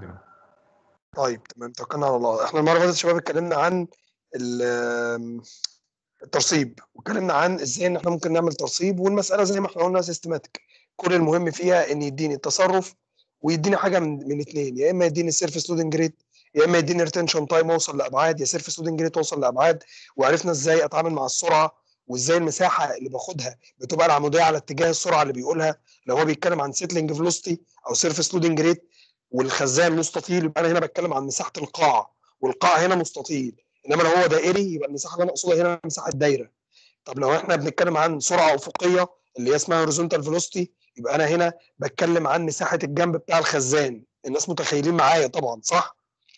عندنا طيب تمام توكلنا على الله احنا المره اللي فاتت يا شباب اتكلمنا عن ال- الترصيب واتكلمنا عن ازاي ان احنا ممكن نعمل ترصيب والمساله زي ما احنا قلنا سيستماتيك كل المهم فيها ان يديني التصرف ويديني حاجه من من اثنين يا اما يديني السيرفيس لودنج ريت يا اما يديني ريتنشن تايم اوصل لابعاد يا سيرفيس لودنج ريت اوصل لابعاد وعرفنا ازاي اتعامل مع السرعه وازاي المساحه اللي باخدها بتبقى العموديه على اتجاه السرعه اللي بيقولها لو هو بيتكلم عن سيتلينج فيلوسيتي او سيرفيس لودنج ريت والخزان مستطيل يبقى انا هنا بتكلم عن مساحه القاع والقاع هنا مستطيل انما لو هو دائري يبقى المساحه اللي انا اقصدها هنا مساحه دايره طب لو احنا بنتكلم عن سرعه افقيه اللي هي اسمها هوريزونتال فيلوسيتي يبقى انا هنا بتكلم عن مساحه الجنب بتاع الخزان الناس متخيلين معايا طبعا صح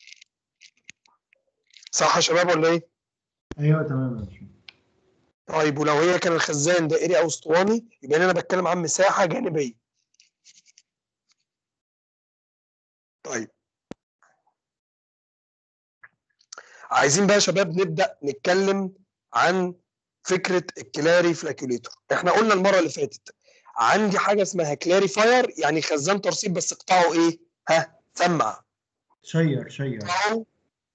صح يا شباب ولا ايه ايوه تمام يا باشمهندس. طيب ولو هي كان الخزان دائري او اسطواني يبقى هنا بتكلم عن مساحه جانبيه طيب عايزين بقى يا شباب نبدا نتكلم عن فكره الكلاري فلاكيوليتور احنا قلنا المره اللي فاتت عندي حاجه اسمها كلاري فاير يعني خزان ترسيب بس قطعه ايه ها سمع شير شير قطعه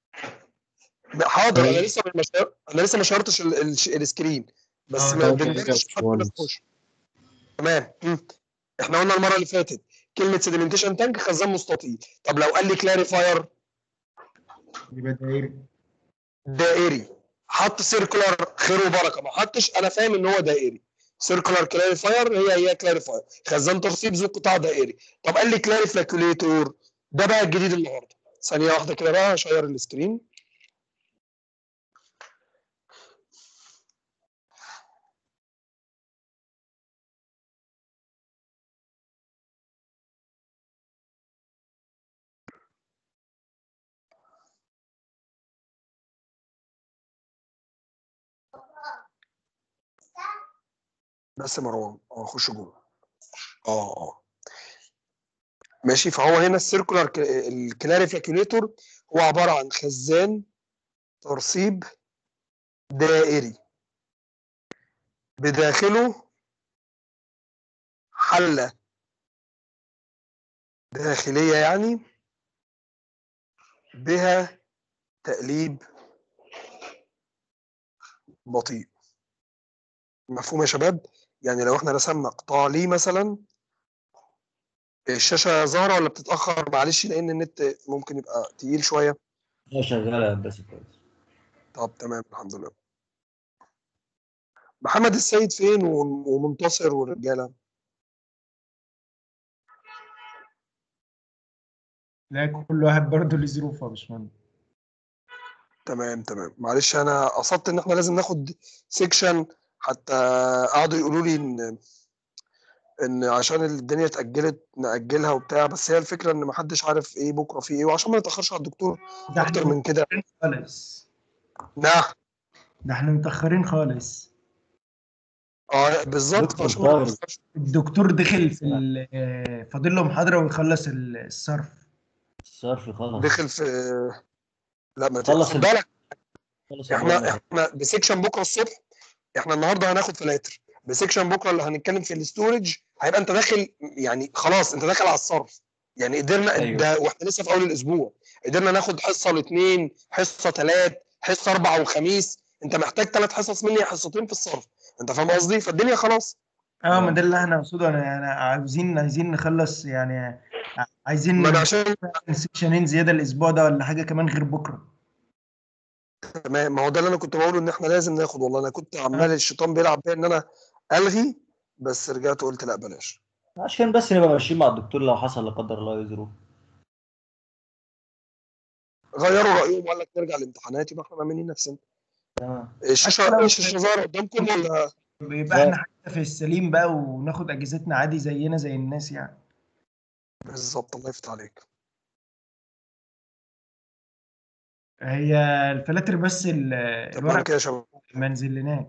حاضر انا لسه ما شير- انا لسه ما شيرتش ال- ال- السكرين بس آه، ما طب بنقدرش كده حتى ما باشمهندس. نخش. تمام مم. احنا قلنا المره اللي فاتت كلمه سيديمنتيشن تانك خزان مستطيل طب لو قال لي كلاري فاير يبقى دايري دائري حط سيركولار خير وبركه ما حطش انا فاهم ان هو دائري سيركولار كلاريفاير هي هي كلاريفاير خزان ترسيب ذو قطاع دائري طب قال لي كلاريفلاكيوليتور ده بقى الجديد النهارده ثانيه واحده كده بقى هشير السكرين بس يا مروان اه خش جوه اه اه ماشي فهو هنا السيركولار الكلاريفيكيوليتور هو عباره عن خزان ترسيب دائري بداخله حله داخليه يعني بها تقليب بطيء مفهوم يا شباب يعني لو احنا رسمنا قطاع ليه مثلا الشاشه ظاهره ولا بتتاخر معلش لان النت ممكن يبقى تقيل شويه اه شغالة يا هندسة كويس طب تمام الحمد لله محمد السيد فين و- ومنتصر والرجاله لا كل واحد برضه ليه ظروفه يا باشمهندس تمام تمام معلش انا قصدت ان احنا لازم ناخد سيكشن حتى قعدوا يقولوا لي ان ان عشان الدنيا اتاجلت ناجلها وبتاع بس هي الفكره ان محدش عارف ايه بكره في ايه وعشان ما نتاخرش على الدكتور ده اكتر احنا من كده خالص نعم ده احنا متأخرين خالص اه بالظبط دكتور عشان ما طاهر. نتأخرش. الدكتور دخل في ال- آه، فاضل له محاضرة ويخلص ال- الصرف الصرف خلاص دخل في لا ما خلص خد ال- بالك خلص احنا البرنامج. احنا بسيكشن بكره الصبح احنا النهارده هناخد فلاتر بسيكشن بكره اللي هنتكلم في الاستورج هيبقى انت داخل يعني خلاص انت داخل على الصرف يعني قدرنا أيوة. ده واحنا لسه في اول الاسبوع قدرنا ناخد حصه الاثنين حصه ثلاث حصه اربع وخميس انت محتاج ثلاث حصص مني حصتين في الصرف انت فاهم قصدي فالدنيا خلاص اه ما ده اللي احنا نقصده انا يعني عاوزين عايزين نخلص يعني عايزين ما انا عشان سيكشنين زيادة الاسبوع ده ولا حاجة كمان غير بكرة تمام ما هو ده اللي انا كنت بقوله ان احنا لازم ناخد والله انا كنت عمال الشيطان بيلعب بيا ان انا الغي بس رجعت وقلت لا بلاش عشان بس نبقى ماشيين مع الدكتور لو حصل لا قدر الله يظروف غيروا رايهم وقال لك نرجع الامتحانات يبقى احنا مأمنين نفسنا تمام الشاشه الشاشه ظاهره قدامكم ولا يبقى احنا حتى في السليم بقى وناخد اجازتنا عادي زينا زي الناس يعني بالظبط الله يفتح عليك هي الفلاتر بس ال- تمام الورق كده يا شباب ما نزلناش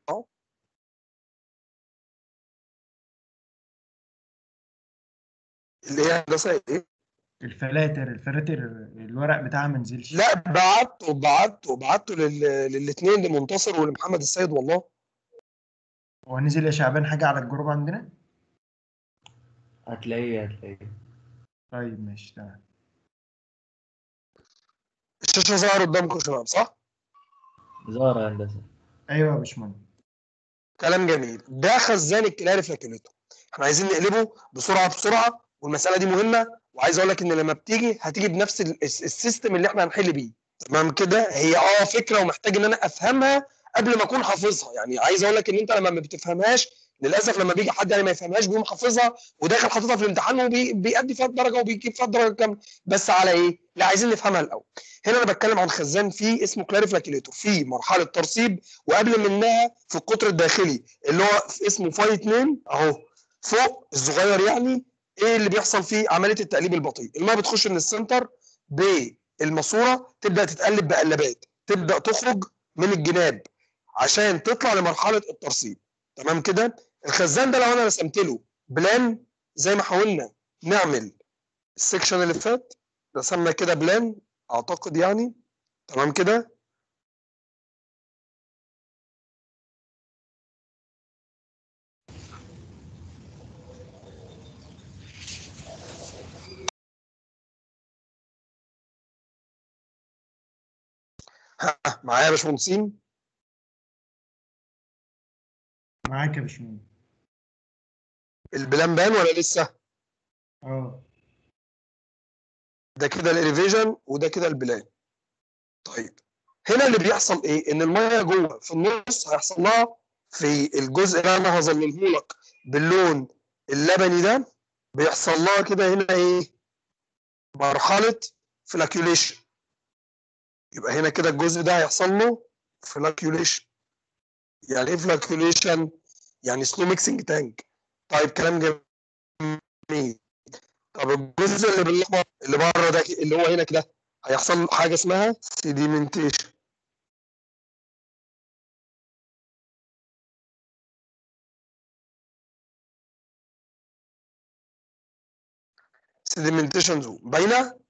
اللي هي هندسه ايه؟ الفلاتر الفلاتر الورق بتاعها ما نزلش لا بعته بعته بعته لل... للاثنين لمنتصر ولمحمد السيد والله هو نزل يا شعبان حاجة على الجروب عندنا هتلاقيه هتلاقيه طيب ماشي تمام الشاشه ظهر قدامكم يا شباب صح؟ ظهر يا هندسه ايوه يا باشمهندس كلام جميل ده خزان الكلاري فلاكيوليتور احنا عايزين نقلبه بسرعه بسرعه والمساله دي مهمه وعايز اقول لك ان لما بتيجي هتيجي بنفس ال- الس- السيستم اللي احنا هنحل بيه تمام كده هي اه فكره ومحتاج ان انا افهمها قبل ما اكون حافظها يعني عايز اقول لك ان انت لما ما بتفهمهاش للاسف لما بيجي حد يعني ما يفهمهاش بيقوم حافظها وداخل حاططها في الامتحان وبيأدي فيها الدرجه وبيجيب فيها الدرجه كامله بس على ايه؟ لا عايزين نفهمها الاول هنا انا بتكلم عن خزان فيه اسمه كلاري فلاكيوليتور في مرحله ترسيب وقبل منها في القطر الداخلي اللي هو اسمه فاي 2 اهو فوق الصغير يعني ايه اللي بيحصل فيه عمليه التقليب البطيء الميه بتخش من السنتر بالماسوره تبدا تتقلب بقلبات تبدا تخرج من الجناب عشان تطلع لمرحله الترسيب تمام كده الخزان ده لو انا رسمت له بلان زي ما حاولنا نعمل السكشن اللي فات رسمنا كده بلان اعتقد يعني تمام كده ها معايا يا باشمهندسين معاك يا باشمهندس البلان بان ولا لسه اه ده كده الاليفيجن وده كده البلان طيب هنا اللي بيحصل ايه ان الميه جوه في النص هيحصل لها في الجزء اللي انا هظلله لك باللون اللبني ده بيحصل لها كده هنا ايه مرحله فلاكيوليشن يبقى هنا كده الجزء ده هيحصل له فلاكيوليشن يعني ايه فلاكيوليشن يعني سلو ميكسنج تانك طيب كلام جميل طب الجزء اللي بالاحمر اللي بره ده اللي هو هنا كده هيحصل له حاجه اسمها سيديمنتيشن سيديمنتيشن زون باينه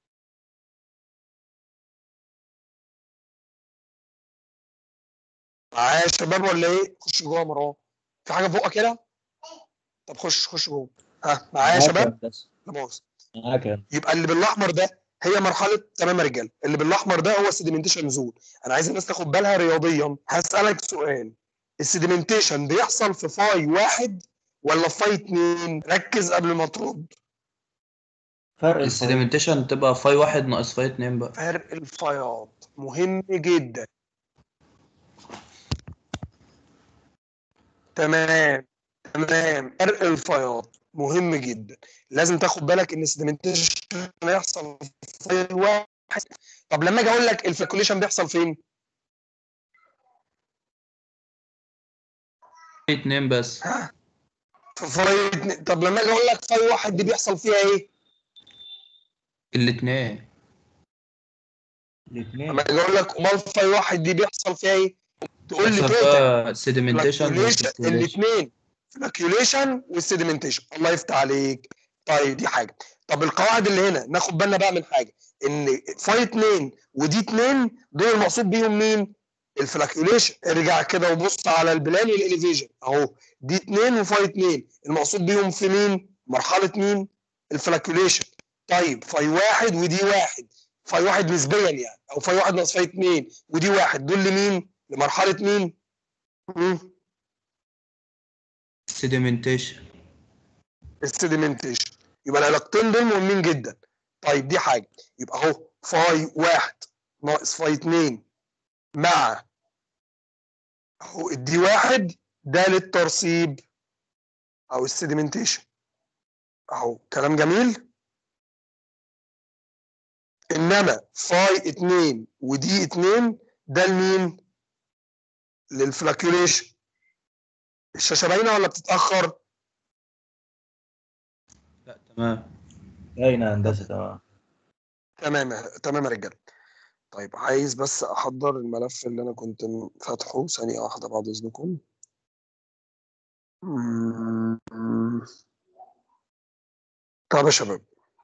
معايا يا شباب ولا ايه خش جوه يا مروان في حاجه فوقك كده طب خش خش جوه ها معايا يا معاك شباب هندسه لا مؤاخذة. معاك يا يبقى اللي بالاحمر ده هي مرحله تمام يا رجاله اللي بالاحمر ده هو السيديمنتيشن زون انا عايز الناس تاخد بالها رياضيا هسالك سؤال السيديمنتيشن بيحصل في فاي واحد ولا في فاي اتنين ركز قبل ما ترد فرق الفرق السيديمنتيشن تبقى فاي واحد ناقص فاي اتنين بقى فرق الفايات مهم جدا تمام تمام فرق الفايات مهم جدا لازم تاخد بالك ان السيديمنتيشن هيحصل في فاي واحد طب لما اجي اقول لك الفلكوليشن بيحصل فين؟ فاي اتنين بس في فاي اتنين. طب لما اجي اقول لك فاي واحد دي بيحصل فيها ايه؟ الاتنين الاثنين لما اجي اقول لك امال فاي واحد دي بيحصل فيها ايه؟ تقول لي يحصل توتال فيها سيديمنتيشن الاثنين فلاكيوليشن والسيديمنتيشن الله يفتح عليك طيب دي حاجه طب القواعد اللي هنا ناخد بالنا بقى من حاجه ان فاي 2 ودي 2 دول المقصود بيهم مين؟ الفلاكيوليشن ارجع كده وبص على البلان والاليفيجن اهو دي 2 وفاي 2 المقصود بيهم في مين؟ مرحله مين؟ الفلاكيوليشن طيب فاي واحد ودي واحد فاي واحد نسبيا يعني او فاي واحد ناقص فاي 2 ودي واحد دول لمين؟ لمرحله مين؟ مم. سيديمنتيشن السيديمنتيشن يبقى العلاقتين دول مهمين جدا طيب دي حاجه يبقى اهو فاي واحد ناقص فاي اتنين مع اهو الدي واحد ده للترسيب او السيديمنتيشن اهو كلام جميل انما فاي اتنين ودي اتنين ده لمين؟ للفلاكيوليشن الشاشه باينه ولا بتتاخر؟ لا تمام باينه هندسه تمام تمام يا- تمام يا رجاله طيب عايز بس احضر الملف اللي انا كنت م- فاتحه ثانيه واحده بعد اذنكم مم. طب يا شباب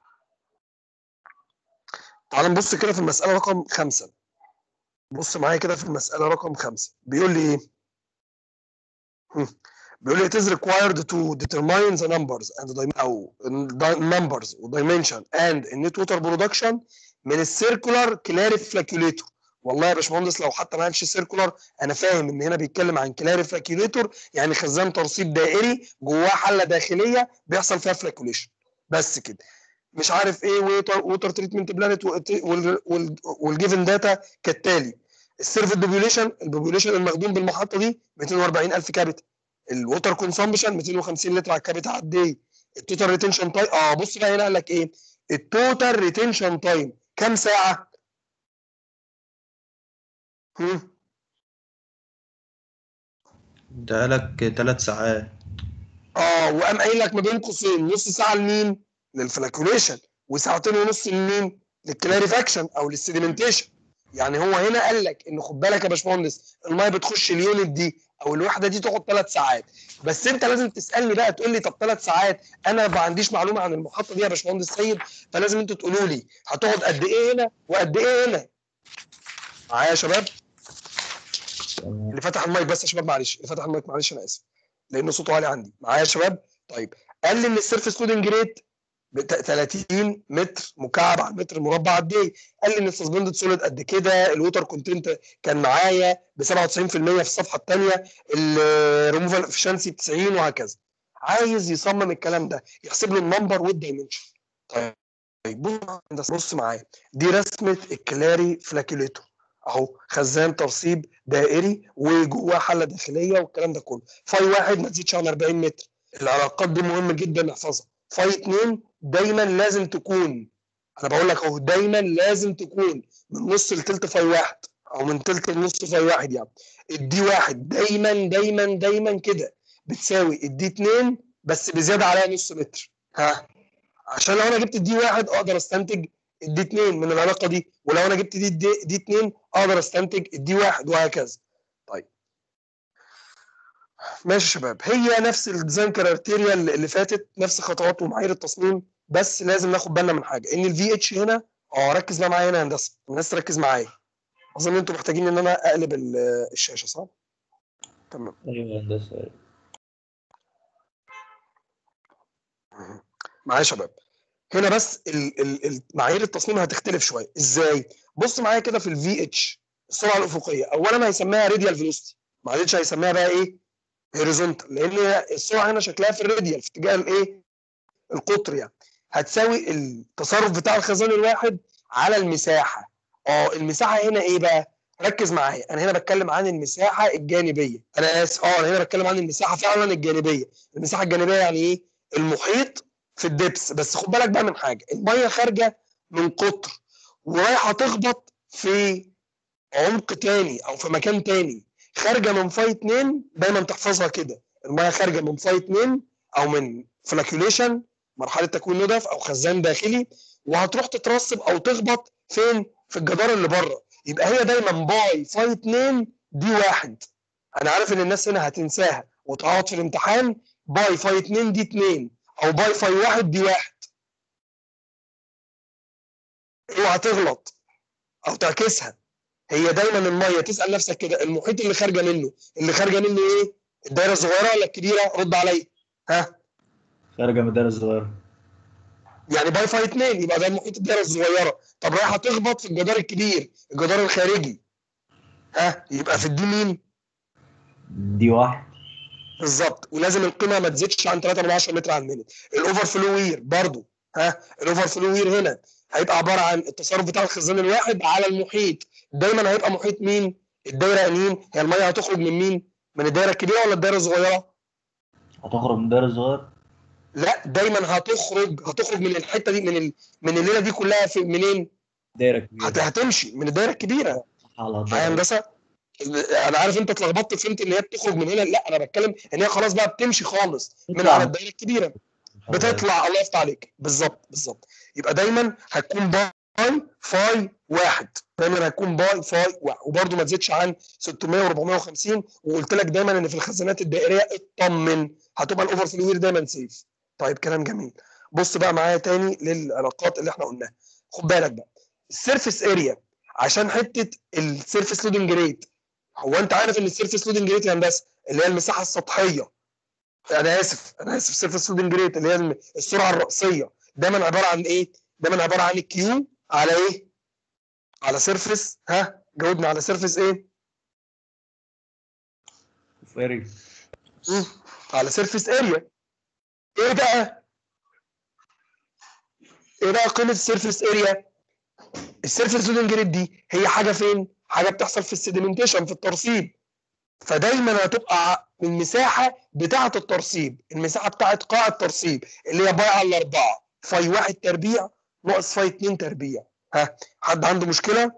تعال نبص كده في المسألة رقم خمسة بص معايا كده في المسألة رقم خمسة بيقول لي ايه؟ هم. بيقول لي it is required to determine the numbers and the dim- أو the numbers و dimension and net water production من السيركولار كلاري فلاكيوليتور والله يا باشمهندس لو حتى ما قالش سيركولار انا فاهم ان هنا بيتكلم عن كلاري فلاكيوليتور يعني خزان ترسيب دائري جواه حله داخليه بيحصل فيها فلاكيوليشن بس كده مش عارف ايه ووتر تريتمنت بلانت والجيفن داتا كالتالي السيرف بوبيوليشن البوبيوليشن المخدوم بالمحطه دي 240000 كابيتا الووتر كونسامبشن 250 لتر على الكابيتا على الدي التوتال ريتنشن تايم اه بص بقى هنا قال لك ايه التوتال ريتنشن تايم كام ساعه؟ هم؟ ده لك ثلاث ساعات اه وقام قايل لك ما بين قوسين نص ساعه لمين؟ للفلاكوليشن وساعتين ونص لمين؟ للكلاريفاكشن او للسيديمنتيشن يعني هو هنا قال لك ان خد بالك يا باشمهندس الميه بتخش اليونت دي او الوحده دي تقعد ثلاث ساعات بس انت لازم تسالني بقى تقول لي طب ثلاث ساعات انا ما عنديش معلومه عن المحطه دي يا باشمهندس سيد فلازم انتوا تقولوا لي هتقعد قد ايه هنا وقد ايه هنا معايا يا شباب تمام اللي فتح المايك بس يا شباب معلش اللي فتح المايك معلش انا اسف لان صوته عالي عندي معايا يا شباب طيب قال لي ان السيرفيس لودنج ريت بت- 30 متر مكعب على المتر المربع قد ايه؟ قال لي ان السسبندد سوليد قد كده الووتر كونتنت كان معايا ب 97% في الصفحه الثانيه الريموفال افشنسي ب 90 وهكذا عايز يصمم الكلام ده يحسب له النمبر والدايمنشن طيب بص بص معايا دي رسمه الكلاري فلاكيوليتور اهو خزان ترسيب دائري وجواه حله داخليه والكلام ده كله فاي واحد ما تزيدش عن 40 متر العلاقات دي مهم جدا نحفظها فاي اتنين دايما لازم تكون انا بقول لك اهو دايما لازم تكون من نص لتلت فاي واحد او من تلت لنص فاي واحد يعني الدي واحد دايما دايما دايما كده بتساوي الدي اتنين بس بزياده عليها نص متر ها عشان لو انا جبت الدي واحد اقدر استنتج الدي اتنين من العلاقه دي ولو انا جبت دي دي, دي اتنين اقدر استنتج الدي واحد وهكذا طيب ماشي يا شباب هي نفس الديزاين كرايتيريا اللي اللي فاتت نفس خطوات ومعايير التصميم بس لازم ناخد بالنا من حاجه ان الفي اتش هنا اه ركز بقى معايا هنا يا هندسه الناس تركز معايا اظن انتوا محتاجين ان انا اقلب ال- الشاشه صح؟ تمام ايوه هندسه أيوة. معايا يا شباب هنا بس ال- ال- ال- معايير التصميم هتختلف شويه ازاي بص معايا كده في الفي اتش السرعه الافقيه اولا هيسميها راديال فيلوسيتي معلش هيسميها بقى ايه هوريزونتال لان هي السرعه هنا شكلها في الراديال في اتجاه الايه القطر يعني هتساوي التصرف بتاع الخزان الواحد على المساحه اه المساحه هنا ايه بقى ركز معايا انا هنا بتكلم عن المساحه الجانبيه انا اسف اه انا هنا بتكلم عن المساحه فعلا الجانبيه المساحه الجانبيه يعني ايه المحيط في الدبس بس خد بالك بقى من حاجه الميه خارجه من قطر ورايحه تخبط في عمق تاني او في مكان تاني خارجه من فاي 2 دايما تحفظها كده الميه خارجه من فاي 2 او من فلاكيوليشن مرحله تكوين ندف او خزان داخلي وهتروح تترسب او تخبط فين في الجدار اللي بره يبقى هي دايما باي فاي 2 دي واحد انا عارف ان الناس هنا هتنساها وتقعد في الامتحان باي فاي 2 دي 2 او باي فاي 1 دي واحد اوعى تغلط او تعكسها هي دايما الميه تسال نفسك كده المحيط اللي خارجه منه اللي خارجه منه ايه الدايره الصغيره ولا الكبيره رد عليا ها خارجه من الدايره الصغيره يعني باي فاي 2 يبقى ده المحيط الدايره الصغيره طب رايحه تخبط في الجدار الكبير الجدار الخارجي ها يبقى في الدي مين دي واحد بالظبط ولازم القيمه ما تزيدش عن 3 متر على المينت الاوفر فلو وير برضو ها الاوفر فلو وير هنا هيبقى عباره عن التصرف بتاع الخزان الواحد على المحيط دايما هيبقى محيط مين الدايره مين هي الميه هتخرج من مين من الدايره الكبيره ولا الدايره الصغيره هتخرج من الدايره الصغيره لا دايما هتخرج هتخرج من الحته دي من ال... من الليله دي كلها في منين دايره هت... كبيره هتمشي من الدايره الكبيره على معايا الدايره هندسه انا عارف انت اتلخبطت فهمت ان هي بتخرج من هنا لا انا بتكلم ان هي خلاص بقى بتمشي خالص من تطلع. على الدايره الكبيره بتطلع الله يفتح عليك بالظبط بالظبط يبقى دايما هتكون باي فاي واحد دايما هتكون باي فاي واحد وبرده ما تزيدش عن 600 و450 وقلت لك دايما ان في الخزانات الدائريه اطمن هتبقى الاوفر فلوير دايما سيف طيب كلام جميل بص بقى معايا تاني للعلاقات اللي احنا قلناها خد بالك بقى السيرفيس اريا عشان حته السيرفيس لودنج ريت هو انت عارف ان السيرفيس لودنج ريت يا هندسه اللي هي المساحه السطحيه انا اسف انا اسف سيرفيس لودنج ريت اللي هي السرعه الرئيسيه دايما عباره عن ايه؟ دايما عباره عن الكيو على ايه؟ على سيرفيس ها جاوبنا على سيرفيس ايه فيري مم. على سيرفيس اريا ايه بقى ايه بقى قيمه السيرفيس اريا السيرفيس لودنج جريد دي هي حاجه فين حاجه بتحصل في السيديمنتيشن في الترسيب فدايما هتبقى من المساحه بتاعه الترسيب المساحه بتاعه قاع الترسيب اللي هي باي على الاربعه فاي واحد تربيع ناقص فاي اتنين تربيع ها حد عنده مشكله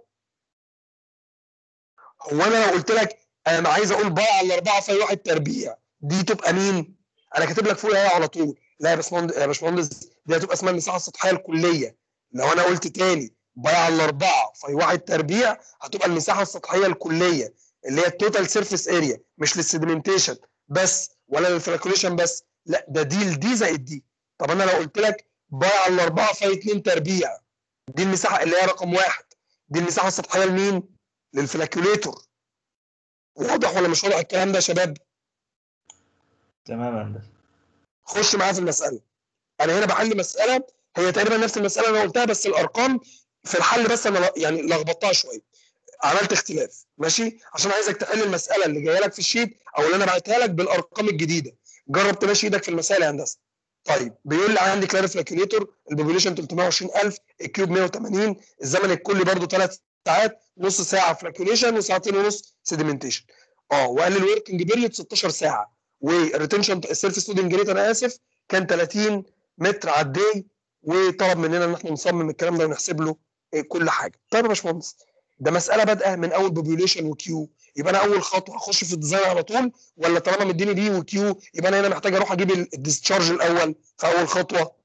هو انا لو قلت لك انا عايز اقول باي على الاربعه فاي واحد تربيع دي تبقى مين انا كاتب لك فوقها على طول لا يا باشمهندس يا باشمهندس دي هتبقى اسمها المساحه السطحيه الكليه لو انا قلت تاني باي على الاربعه فاي واحد تربيع هتبقى المساحه السطحيه الكليه اللي هي التوتال سيرفيس اريا مش للسيدمنتيشن بس ولا للفلاكوليشن بس لا ده دي لدي زائد دي طب انا لو قلت لك باي على الاربعه فاي اتنين تربيع دي المساحه اللي هي رقم واحد دي المساحه السطحيه لمين؟ للفلاكيوليتور واضح ولا مش واضح الكلام ده يا شباب؟ تمام يا هندسه خش معايا في المساله انا هنا بحل مساله هي تقريبا نفس المساله اللي انا قلتها بس الارقام في الحل بس انا ل- يعني لخبطتها شويه عملت اختلاف ماشي عشان عايزك تحل المساله اللي جايه لك في الشيت او اللي انا بعتها لك بالارقام الجديده جرب تمشي ايدك في المساله يا هندسه طيب بيقول لي عندي كلاري فلاكيوليتور البوبوليشن 320000 الكيوب 180 الزمن الكلي برضو 3 ساعات نص ساعه فلاكيوليشن وساعتين ونص سيديمنتيشن اه وقال الوركينج بيريود 16 ساعه والريتنشن السيرفيس لودنج ريت انا اسف كان 30 متر على الدي وطلب مننا ان احنا نصمم الكلام ده ونحسب له إيه كل حاجه طيب يا باشمهندس ده مساله بادئه من اول بوبوليشن وكيو يبقى انا اول خطوه اخش في الديزاين على طول ولا طالما مديني بي وكيو يبقى انا هنا محتاج اروح اجيب الديسشارج الاول في اول خطوه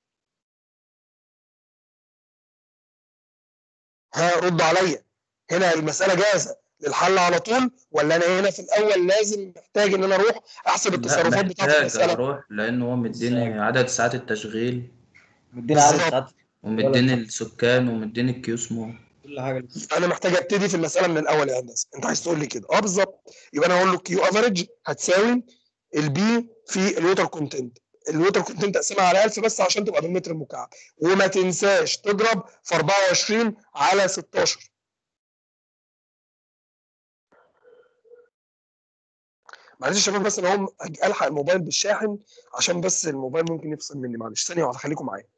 ها رد عليا هنا المساله جاهزه للحل على طول ولا انا هنا في الاول لازم محتاج ان انا اروح احسب لا التصرفات بتاعت محتاج المساله اروح لان هو مديني عدد ساعات التشغيل مدينا عدد بالظبط. ساعات ومديني السكان ومديني الكيو سمول كل حاجه لسه انا محتاج ابتدي في المساله من الاول يا هندسه انت عايز تقول لي كده اه بالظبط يبقى انا هقول له كيو افريج هتساوي البي في الووتر كونتنت الووتر كونتنت اقسمها على 1000 بس عشان تبقى بالمتر المكعب وما تنساش تضرب في 24 على 16 معلش يا شباب بس انا هقوم أج- الحق الموبايل بالشاحن عشان بس الموبايل ممكن يفصل مني معلش ثانيه واحده خليكم معايا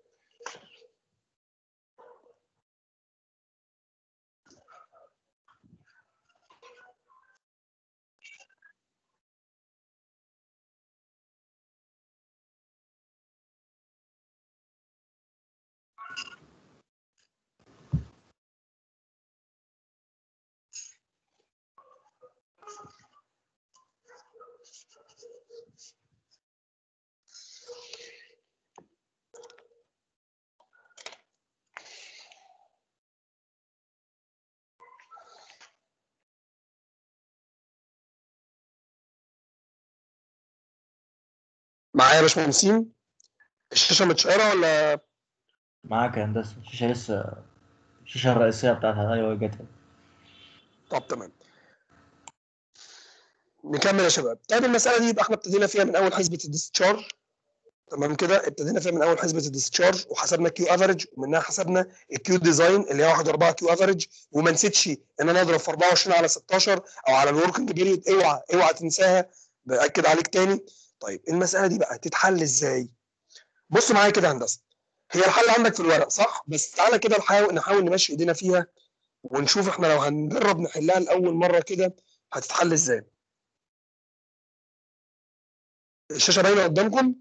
معايا يا باشمهندسين الشاشه متشقره ولا معاك يا هندسه الشاشه لسه الشاشه الرئيسيه بتاعتها ايوه جت طب تمام نكمل يا شباب طيب المساله دي يبقى احنا ابتدينا فيها من اول حسبه الديسشارج تمام كده ابتدينا فيها من اول حسبه الديسشارج وحسبنا كيو افريج ومنها حسبنا الكيو ديزاين اللي هي 1 4 كيو افريج وما نسيتش ان انا اضرب في 24 على 16 او على الوركنج بيريود اوعى اوعى تنساها باكد عليك تاني طيب المساله دي بقى تتحل ازاي بص معايا كده يا هندسه هي الحل عندك في الورق صح بس تعالى كده نحاول نحاول نمشي ايدينا فيها ونشوف احنا لو هنجرب نحلها لاول مره كده هتتحل ازاي الشاشه باينه قدامكم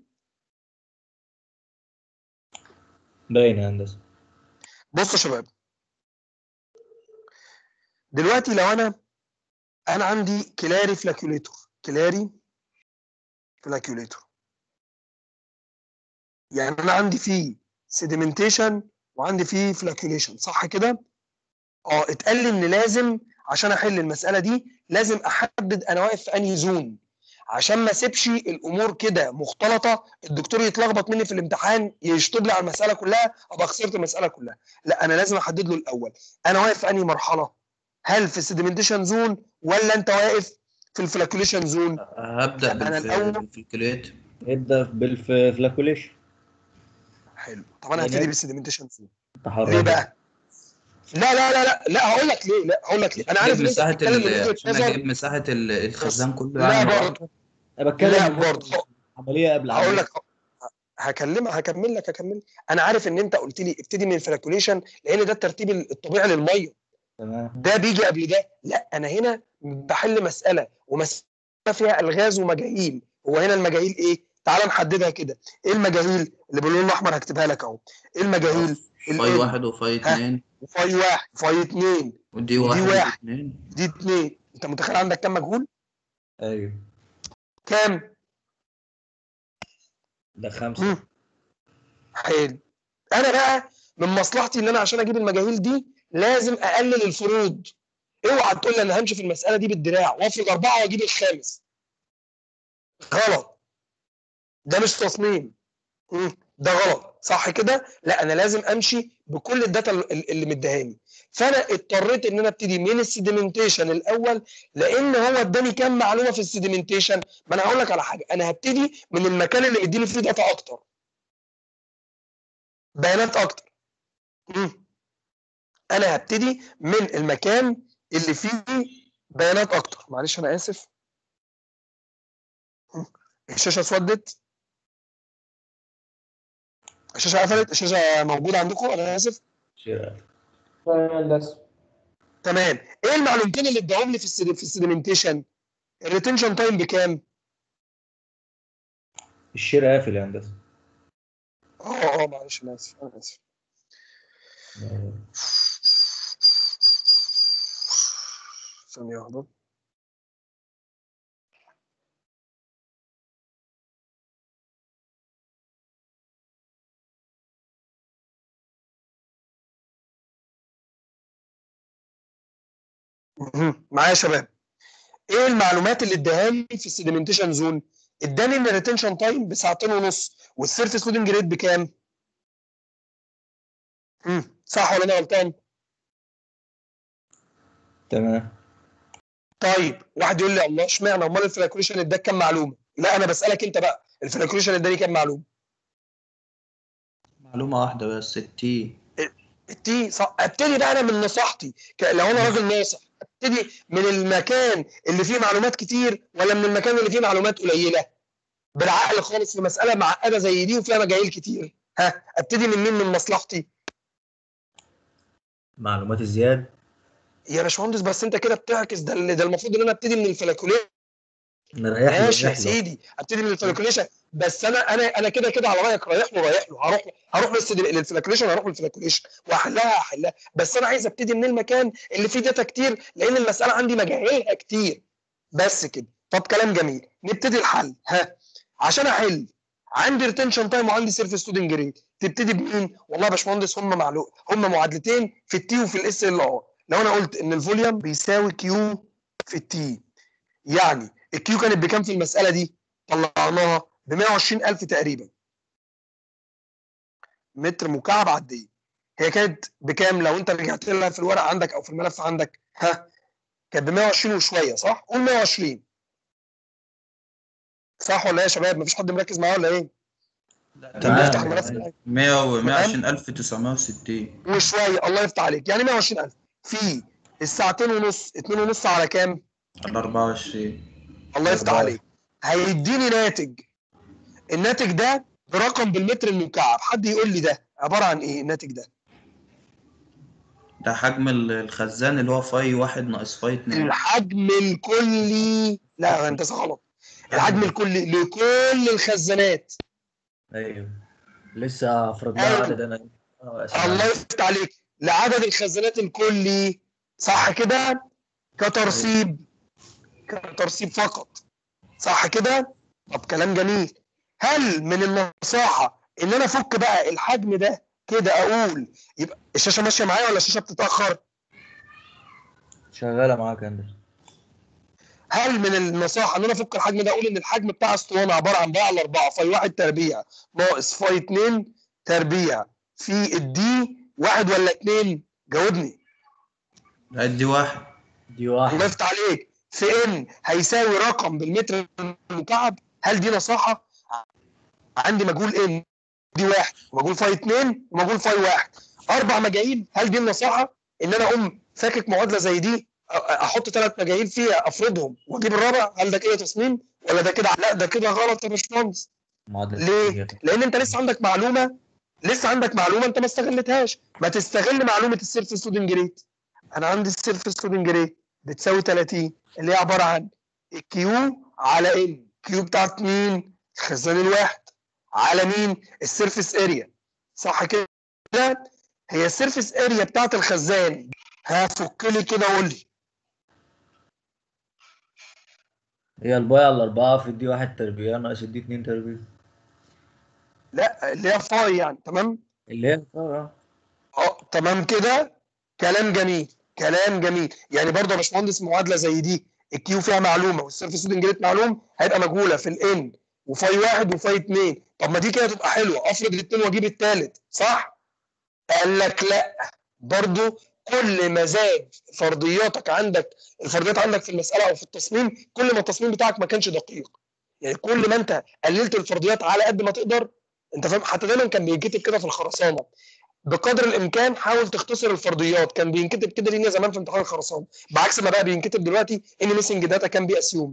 باين يا هندسه بصوا يا شباب دلوقتي لو انا انا عندي كلاري فلاكيوليتور كلاري فلاكيوليتور يعني انا عندي فيه سيديمنتيشن وعندي فيه فلاكيوليشن صح كده اه اتقال لي ان لازم عشان احل المساله دي لازم احدد انا واقف في انهي زون عشان ما اسيبش الامور كده مختلطه الدكتور يتلخبط مني في الامتحان يشطب لي على المساله كلها ابقى خسرت المساله كلها لا انا لازم احدد له الاول انا واقف في انهي مرحله هل في السيديمنتيشن زون ولا انت واقف في الفلاكيوليشن زون هبدأ أنا بالف- الأول- بالفلكليت ابدا بالفلاكوليشن حلو طب انا يعني- هبتدي بالسيديمنتيشن زون ليه تحرك بقى لا لا لا لا لا هقول لك ليه لا هقول لك ليه انا عارف اجيب ان انت مساحة بتتكلم من ال... وجهه عشان نظر اجيب مساحة ال- الخزان كله لا يعني مرة برضه واحدة انا بتكلم لا من برضه عمليه قبل هقول عمليه لك هكلمك هكمل لك هكمل انا عارف ان انت قلت لي ابتدي من الفلاكوليشن لان ده الترتيب الطبيعي للميه تمام ده بيجي قبل ده لا انا هنا بحل مساله ومساله فيها الغاز ومجاهيل هو هنا المجاهيل ايه تعال نحددها كده ايه المجاهيل اللي باللون الاحمر هكتبها لك اهو ايه المجاهيل فاي ال واحد وفاي ها. اتنين فاي واحد فاي اتنين ودي ودي واحد واحد. اتنين دي اتنين انت متخيل عندك كام مجهول ايوه كام ده خمسه مم. حلو انا بقى من مصلحتي ان انا عشان اجيب المجاهيل دي لازم اقلل الفروض اوعى تقول لي انا همشي في المساله دي بالدراع وافرض اربعه واجيب الخامس غلط ده مش تصميم مم. ده غلط صح كده لا انا لازم امشي بكل الداتا ال- اللي مديهاني فانا اضطريت ان انا ابتدي من السيديمنتيشن الاول لان هو اداني كام معلومه في السيديمنتيشن ما انا هقول لك على حاجه انا هبتدي من المكان اللي مديني فيه داتا اكتر بيانات اكتر مم. انا هبتدي من المكان اللي فيه بيانات اكتر معلش انا اسف مم. الشاشه اسودت الشاشه قفلت الشاشه موجوده عندكم انا اسف شير تمام ايه المعلومتين اللي اداهم لي في السيد... في السيدمنتيشن الريتنشن تايم بكام الشير قافل يا هندسه اه اه معلش انا اسف انا اسف ثانيه واحده مهم. معايا يا شباب ايه المعلومات اللي اداها لي في السيدمنتيشن زون اداني ان الريتنشن تايم بساعتين ونص والسيرفيس لودنج ريت بكام مم. صح ولا انا غلطان تمام طيب واحد يقول لي الله اشمعنى امال الفلاكوليشن اداك كام معلومه لا انا بسالك انت بقى الفلاكوليشن اداني كام معلومه معلومة واحدة بس التي التي صح ابتدي بقى انا من نصيحتي ك- لو انا راجل ناصح ابتدي من المكان اللي فيه معلومات كتير ولا من المكان اللي فيه معلومات قليله بالعقل خالص في مساله معقده زي دي وفيها مجاهيل كتير ها ابتدي من مين من مصلحتي معلومات الزياد يا باشمهندس بس انت كده بتعكس ده اللي- ده المفروض ان انا ابتدي من الفلاكوليشن نريح له ماشي يا نريح له. سيدي ابتدي من الفلاكوليشن بس انا انا انا كده كده على رايك رايح له رايح له هروح هروح للسد- للفلاكوليشن هروح للفلاكوليشن واحلها هحلها بس انا عايز ابتدي من المكان اللي فيه داتا كتير لان المساله عندي مجاهيلها كتير بس كده طب كلام جميل نبتدي الحل ها عشان احل عندي ريتنشن تايم وعندي سيرفيس ستودنج ريت تبتدي بمين والله يا باشمهندس هم معلوم هم معادلتين في التي وفي الاس ال ار لو انا قلت ان الفوليوم بيساوي كيو في التي يعني الكيو كانت بكام في المساله دي طلعناها ب 120000 تقريبا متر مكعب على الدقيقه هي كانت بكام لو انت رجعت لها في الورق عندك او في الملف عندك ها كانت ب 120 وشويه صح قول 120 صح ولا ايه يا شباب مفيش حد مركز معايا ولا ايه تمام نفتح الملف معايا. 120060 وشويه الله يفتح عليك يعني 120000 في الساعتين ونص اتنين ونص على كام على 24 الله يفتح أربعة. عليك هيديني ناتج الناتج ده برقم بالمتر المكعب حد يقول لي ده عباره عن ايه الناتج ده ده حجم ال- الخزان اللي هو فاي واحد ناقص فاي اتنين الحجم الكلي لا انت غلط الحجم الكلي لكل الخزانات ايوه لسه فرضناها أيوة. عدد انا آه، اسف الله معلش. يفتح عليك لعدد الخزانات الكلي صح كده كترسيب كترسيب فقط صح كده طب كلام جميل هل من النصاحه ان انا افك بقى الحجم ده كده اقول يبقى الشاشه ماشيه معايا ولا الشاشه بتتاخر شغاله معاك يا هندسه هل من النصاحه ان انا افك الحجم ده اقول ان الحجم بتاع اسطوانه عباره عن باي على 4 فاي 1 تربيع ناقص فاي 2 تربيع في الدي واحد ولا اتنين جاوبني ادي واحد دي الله واحد يفتح عليك في ان هيساوي رقم بالمتر المكعب هل دي نصاحه عندي مجهول ان دي واحد ومجهول فاي اتنين ومجهول فاي واحد اربع مجاهيل هل دي النصاحه ان انا اقوم فاكك معادله زي دي أ- احط ثلاث مجاهيل فيها افرضهم واجيب الرابع هل ده كده تصميم ولا ده كده لا ده كده غلط يا باشمهندس معادلة ليه؟ التسجيل. لان انت لسه عندك معلومه لسه عندك معلومه انت ما استغلتهاش ما تستغل معلومه السيرفيس لودنج ريت انا عندي السيرفيس لودنج ريت بتساوي 30 اللي هي عباره عن الكيو على ان كيو بتاعت مين الخزان الواحد على مين السيرفيس اريا صح كده هي السيرفيس اريا بتاعت الخزان هفك لي كده وقول لي هي الباي على الأربعة في دي واحد تربيع ناقص دي اتنين تربيع لا اللي هي فاي يعني تمام اللي هي اه اه تمام كده كلام جميل كلام جميل يعني برضه يا باشمهندس معادله زي دي الكيو فيها معلومه والسيرفيس لودنج ريت معلوم هيبقى مجهوله في الان وفاي واحد وفاي اتنين طب ما دي كده تبقى حلوه افرض الاثنين واجيب الثالث صح؟ قال لك لا برضه كل ما زاد فرضياتك عندك الفرضيات عندك في المساله او في التصميم كل ما التصميم بتاعك ما كانش دقيق يعني كل ما انت قللت الفرضيات على قد ما تقدر انت فاهم حتى دايما كان بيتكتب كده في الخرسانه بقدر الامكان حاول تختصر الفرضيات كان بينكتب كده لينا زمان في امتحان الخرسانه بعكس ما بقى بينكتب دلوقتي ان ميسنج داتا كان بي اسيوم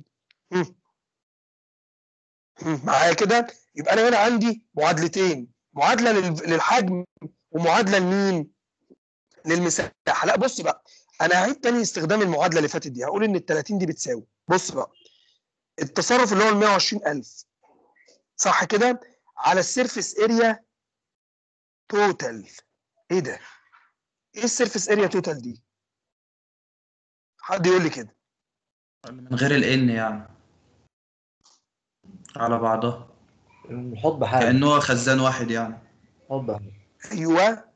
معايا كده يبقى انا هنا عندي معادلتين معادله لل- للحجم ومعادله لمين للمساحه لا بص بقى انا هعيد تاني استخدام المعادله اللي فاتت دي هقول ان ال 30 دي بتساوي بص بقى التصرف اللي هو ال 120000 صح كده على السيرفيس اريا توتال ايه ده ايه السيرفيس اريا توتال دي حد يقول لي كده من غير الان يعني على بعضها الحوض بحاجة كأنه هو خزان واحد يعني الحوض بحاجة ايوه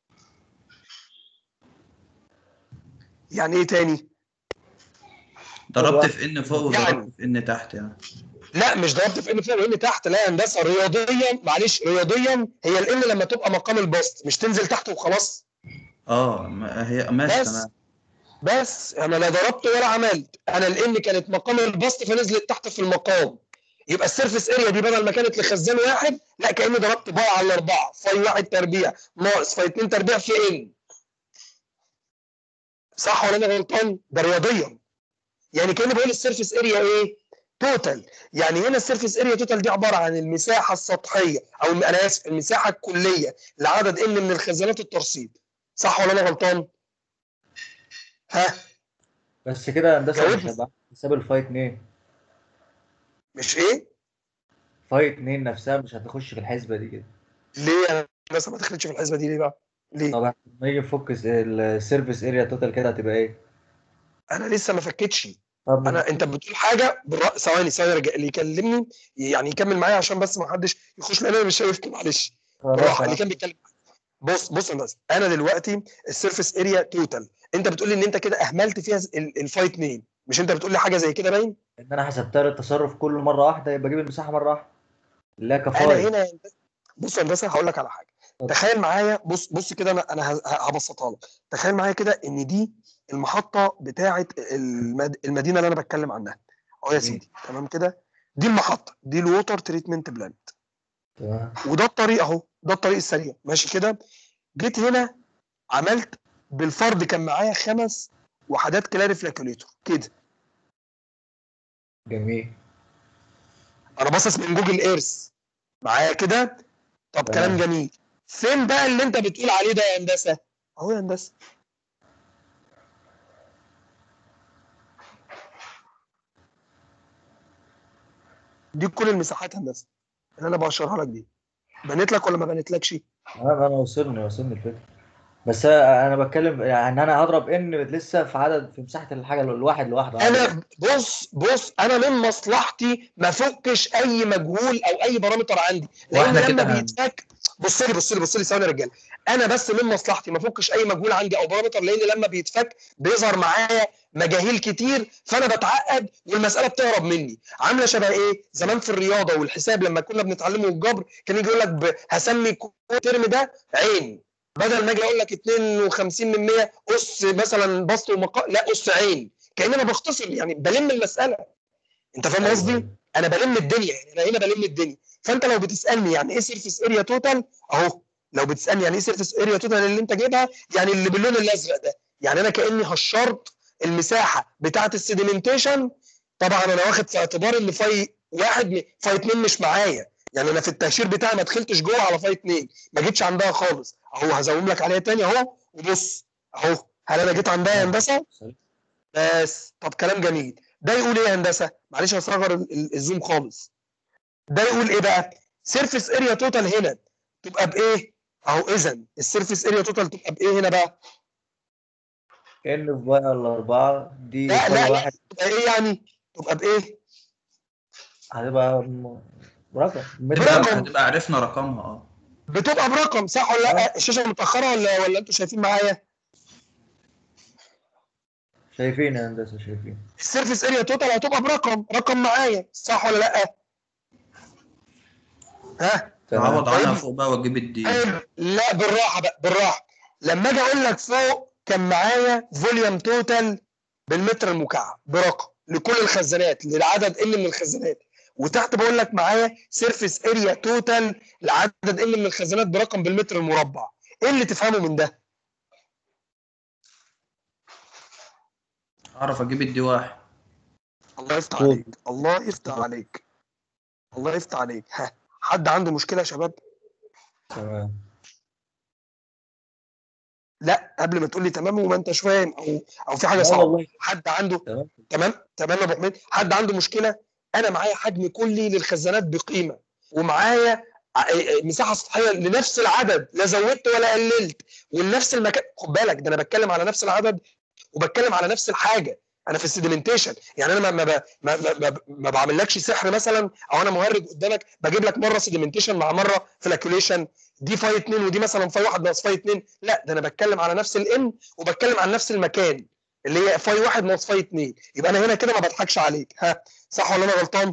يعني ايه تاني ضربت في ان فوق يعني- وضربت في ان تحت يعني لا مش ضربت في ان فوق وان تحت لا يا هندسه رياضيا معلش رياضيا هي الان لما تبقى مقام البسط مش تنزل تحت وخلاص اه ما هي ماشي بس تمام بس انا لا ضربت ولا عملت انا الان كانت مقام البسط فنزلت تحت في المقام يبقى السيرفيس اريا دي بدل ما كانت لخزان واحد لا كاني ضربت باي على الاربعه فاي واحد تربيع ناقص فاي اتنين تربيع في ان صح ولا انا غلطان؟ ده رياضيا يعني كاني بقول السيرفيس اريا ايه؟ توتال يعني هنا السيرفيس اريا توتال دي عباره عن المساحه السطحيه او الم- انا اسف المساحه الكليه لعدد ان من الخزانات الترسيب صح ولا انا غلطان؟ ها بس كده هندسة مش جاوبني. هيبقى حساب الفاي اتنين مش ايه؟ فاي اتنين نفسها مش هتخش في الحسبة دي كده ليه انا مثلا ما دخلتش في الحسبه دي ليه بقى؟ ليه؟ طب احنا لما نيجي نفك الس- السيرفيس اريا توتال كده هتبقى ايه؟ انا لسه ما فكتش طب انا انت بتقول حاجه بالرأ... ثواني ثواني رجع- اللي يكلمني يعني يكمل معايا عشان بس ما حدش يخش لان انا مش شايفكم معلش بالراحه اللي كان بيتكلم بص بص يا هندسه انا دلوقتي السيرفيس اريا توتال انت بتقول لي ان انت كده اهملت فيها ال- الفاي 2 مش انت بتقول لي حاجه زي كده باين ان انا حسبتها التصرف كله مرة واحدة يبقى اجيب المساحة مرة واحدة لا انا كفاية هنا يا هندسة- بص يا هندسه هقول لك على حاجه تخيل معايا بص بص كده انا انا ه- هبسطها لك تخيل معايا كده ان دي المحطه بتاعه المد... المدينه اللي انا بتكلم عنها اهو يا جميل. سيدي تمام كده دي المحطه دي الووتر تريتمنت بلانت تمام وده الطريق اهو ده الطريق السريع ماشي كده جيت هنا عملت بالفرد كان معايا خمس وحدات كلاريفلاكوليتور كده جميل انا باصص من جوجل ايرث معايا كده طب تمام. كلام جميل فين بقى اللي انت بتقول عليه ده يا هندسه اهو يا هندسه دي كل المساحات هندسه اللي انا بشرحها لك دي بنت لك ولا ما بنتلكش انا انا وصلني وصلني الفكرة بس انا بتكلم يعني انا هضرب ان لسه في عدد في مساحة الحاجة الواحد لوحده انا بص بص انا من مصلحتي ما فكش اي مجهول او اي بارامتر عندي لان واحنا لما كده هن- بيتفك بص لي بص لي بص لي ثواني يا رجاله انا بس من مصلحتي ما فكش اي مجهول عندي او بارامتر لان لما بيتفك بيظهر معايا مجاهيل كتير فانا بتعقد والمساله بتهرب مني عامله شبه ايه زمان في الرياضه والحساب لما كنا بنتعلمه الجبر كان يجي يقول لك ب- هسمي كل ترم ده عين بدل ما اجي اقول لك 52 من 100 اس مثلا بسط ومقا لا اس عين كان انا بختصر يعني بلم المساله انت فاهم قصدي؟ انا بلم الدنيا يعني انا هنا بلم الدنيا فانت لو بتسالني يعني ايه سيرفيس اريا توتال اهو لو بتسالني يعني ايه سيرفيس اريا توتال اللي انت جايبها يعني اللي باللون الازرق ده يعني انا كاني هشرت المساحه بتاعه السيديمنتيشن طبعا انا واخد في اعتبار ان فاي واحد م- فاي اتنين مش معايا يعني انا في التهشير بتاعي ما دخلتش جوه على فاي اتنين ما جيتش عندها خالص اهو هزوم لك عليها تاني اهو وبص اهو هل انا جيت عندها يا هندسه بس طب كلام جميل ده يقول ايه يا هندسه معلش هصغر ال- ال- الزوم خالص ده يقول ايه بقى سيرفيس اريا توتال هنا تبقى بايه اهو اذا السيرفيس اريا توتال تبقى بايه هنا بقى كأن في باي على أربعة دي لا كل لا لا واحد تبقى ايه يعني تبقى بايه هتبقى م- رقم متر برقم. رقم. هتبقى عرفنا رقمها اه بتبقى برقم صح ولا لا الشاشه متاخره ولا ولا انتوا شايفين معايا شايفين يا هندسة شايفين السيرفيس اريا توتال هتبقى برقم رقم معايا صح ولا لا ها تعوض عنها طيب. فوق بقى واجيب الدي حلو. لا بالراحه بقى بالراحه لما اجي اقول لك فوق كان معايا فوليوم توتال بالمتر المكعب برقم لكل الخزانات للعدد ال من الخزانات وتحت بقول لك معايا سيرفيس اريا توتال لعدد ال من الخزانات برقم بالمتر المربع ايه اللي تفهمه من ده اعرف اجيب الدي واحد الله يفتح طول. عليك الله يفتح عليك الله يفتح عليك ها حد عنده مشكله يا شباب تمام لا قبل ما تقول لي تمام وما انتش فاهم او او في حاجه لا صعبه والله حد عنده تمام تمام تمام يا ابو حميد حد عنده مشكله انا معايا حجم كلي للخزانات بقيمه ومعايا ع- مساحه سطحيه لنفس العدد لا زودت ولا قللت ولنفس المكان خد بالك ده انا بتكلم على نفس العدد وبتكلم على نفس الحاجه انا في السيديمنتيشن يعني انا ما ما ب- ما, ما, ما, ما بعملكش سحر مثلا او انا مهرج قدامك بجيب لك مره سيديمنتيشن مع مره فلاكيوليشن دي فاي 2 ودي مثلا فاي 1 ناقص فاي 2 لا ده انا بتكلم على نفس الام وبتكلم عن نفس المكان اللي هي فاي 1 ناقص فاي 2 يبقى انا هنا كده ما بضحكش عليك ها صح ولا انا غلطان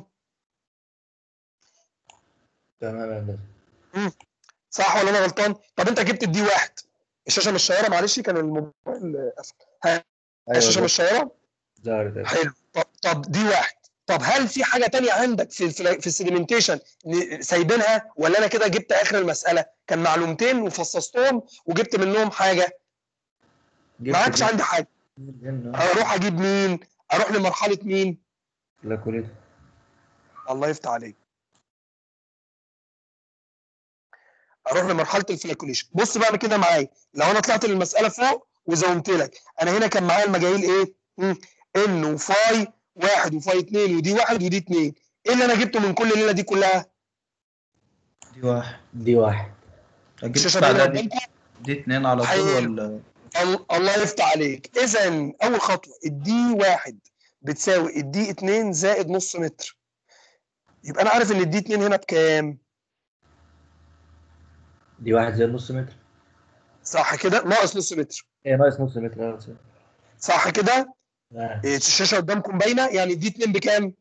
تمام يا هندسة صح ولا انا غلطان طب انت جبت الدي واحد الشاشه مش شغاله معلش كان الموبايل قفل ها الشاشه أيوة مش شغاله ظهرت أيوة. حلو طب طب دي واحد طب هل في حاجه تانية عندك في في, في السيديمنتيشن ن- سايبينها ولا انا كده جبت اخر المساله كان معلومتين وفصصتهم وجبت منهم حاجه جبت ما عادش دي عندي حاجه منه. اروح اجيب مين اروح لمرحله مين لاكوليت الله يفتح عليك اروح لمرحله الفلاكوليشن بص بقى كده معايا لو انا طلعت للمساله فوق وزومت لك انا هنا كان معايا المجاهيل ايه مم. ان وفاي واحد وفاي اتنين ودي واحد ودي اتنين ايه اللي انا جبته من كل الليله دي كلها دي واحد دي واحد اجيب الشاشه بعدها باينه دي, قدامكم دي اتنين على طول حلو. ولا ال- الله يفتح عليك اذا اول خطوه الدي واحد بتساوي الدي اتنين زائد نص متر يبقى انا عارف ان الدي اتنين هنا بكام دي واحد زي نص متر صح كده ناقص نص متر ايه ناقص نص متر آه، صح. صح كده آه. إيه، الشاشه قدامكم باينه يعني دي اتنين بكام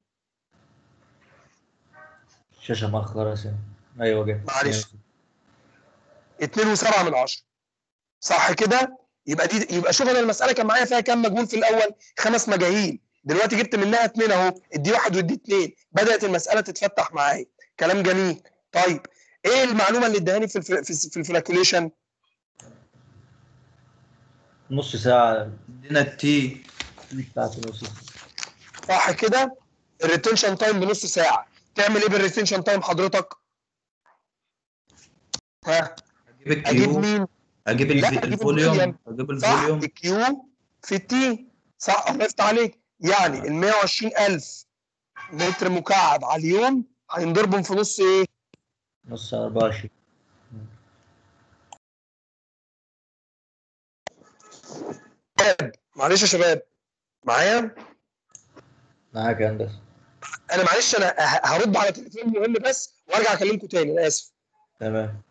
شاشة مأخرة سنة ايوه جت معلش. اتنين وسبعة من عشرة صح كده يبقى دي يبقى شوف انا المساله كان معايا فيها كام مجهول في الاول خمس مجاهيل دلوقتي جبت منها اتنين اهو الدي واحد والدي اتنين بدات المساله تتفتح معايا كلام جميل طيب ايه المعلومه اللي ادهاني في الف... في, في الفلاكوليشن نص ساعة ادينا التي ساعة ونص صح كده الريتنشن تايم بنص ساعه تعمل ايه بالريتنشن تايم حضرتك ها اجيب اجيب الكيو مين اجيب لا، الفي- أجيب الفوليوم الفوليوم. اجيب صح الفوليوم الكيو في التي صح الله يفتح عليك يعني ال 120000 متر مكعب على اليوم هينضربهم في نص ايه نص 24 معلش يا شباب معايا معاك يا هندسة انا معلش انا ه- هرد على تليفون مهم بس وارجع اكلمكم تاني انا اسف تمام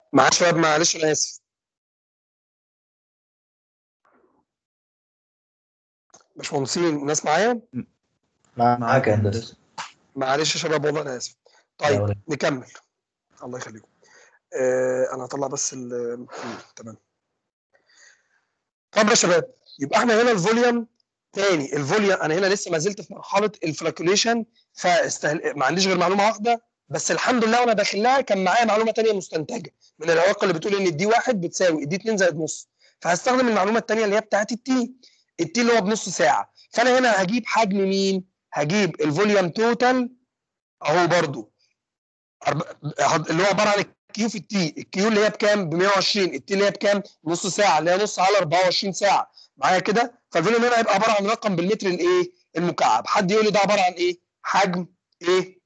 معلش يا شباب معلش انا اسف باشمهندسين الناس معايا معاك يا هندسه معلش يا شباب والله انا اسف لا طيب ولا- نكمل الله يخليكم آه انا هطلع بس ال تمام طب يا شباب يبقى احنا هنا الفوليوم تاني الفوليوم انا هنا لسه ما زلت في مرحله الفلاكوليشن فاستهل... ما عنديش غير معلومه واحده بس الحمد لله وانا داخل لها كان معايا معلومه تانية مستنتجه من العلاقه اللي بتقول ان دي واحد بتساوي دي 2 زائد نص فهستخدم المعلومه التانية اللي هي بتاعت التي التي اللي هو بنص ساعه فانا هنا هجيب حجم مين؟ هجيب الفوليوم توتال اهو برضو أرب- اللي هو عباره عن الكيو في التي الكيو اللي هي بكام ب 120 التي اللي هي بكام نص ساعه اللي هي نص على 24 ساعه معايا كده فالفوليوم هنا هيبقى عباره عن رقم بالمتر الايه المكعب حد يقول لي ده عباره عن ايه حجم ايه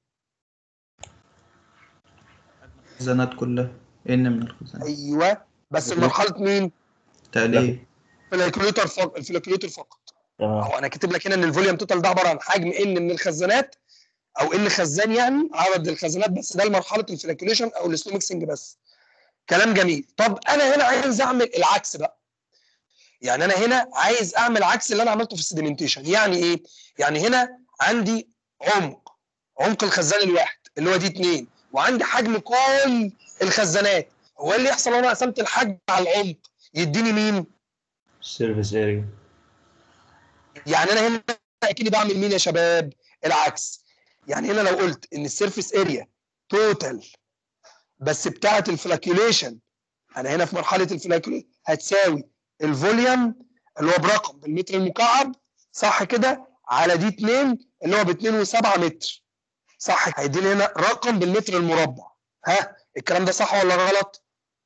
الخزانات كلها ان من الخزانات ايوه بس مرحله مين تقليل الفلكيوليتر فقط الفلكيوليتر فقط تمام اهو انا كاتب لك هنا ان الفوليوم توتال ده عباره عن حجم ان من الخزانات او ان خزان يعني عدد الخزانات بس ده لمرحله الفلكيوليشن او السلو ميكسنج بس كلام جميل طب انا هنا عايز اعمل العكس بقى يعني انا هنا عايز اعمل عكس اللي انا عملته في السيديمنتيشن يعني ايه يعني هنا عندي عمق عمق الخزان الواحد اللي هو دي 2 وعندي حجم كل الخزانات هو إيه اللي يحصل لو انا قسمت الحجم على العمق يديني مين السيرفيس اريا يعني انا هنا اكيد بعمل مين يا شباب العكس يعني هنا لو قلت ان السيرفيس اريا توتال بس بتاعه الفلاكيوليشن انا هنا في مرحله الفلاكيوليشن هتساوي الفوليوم اللي هو برقم بالمتر المكعب صح كده على دي 2 اللي هو ب 2.7 متر صح هيديني هنا رقم بالمتر المربع ها الكلام ده صح ولا غلط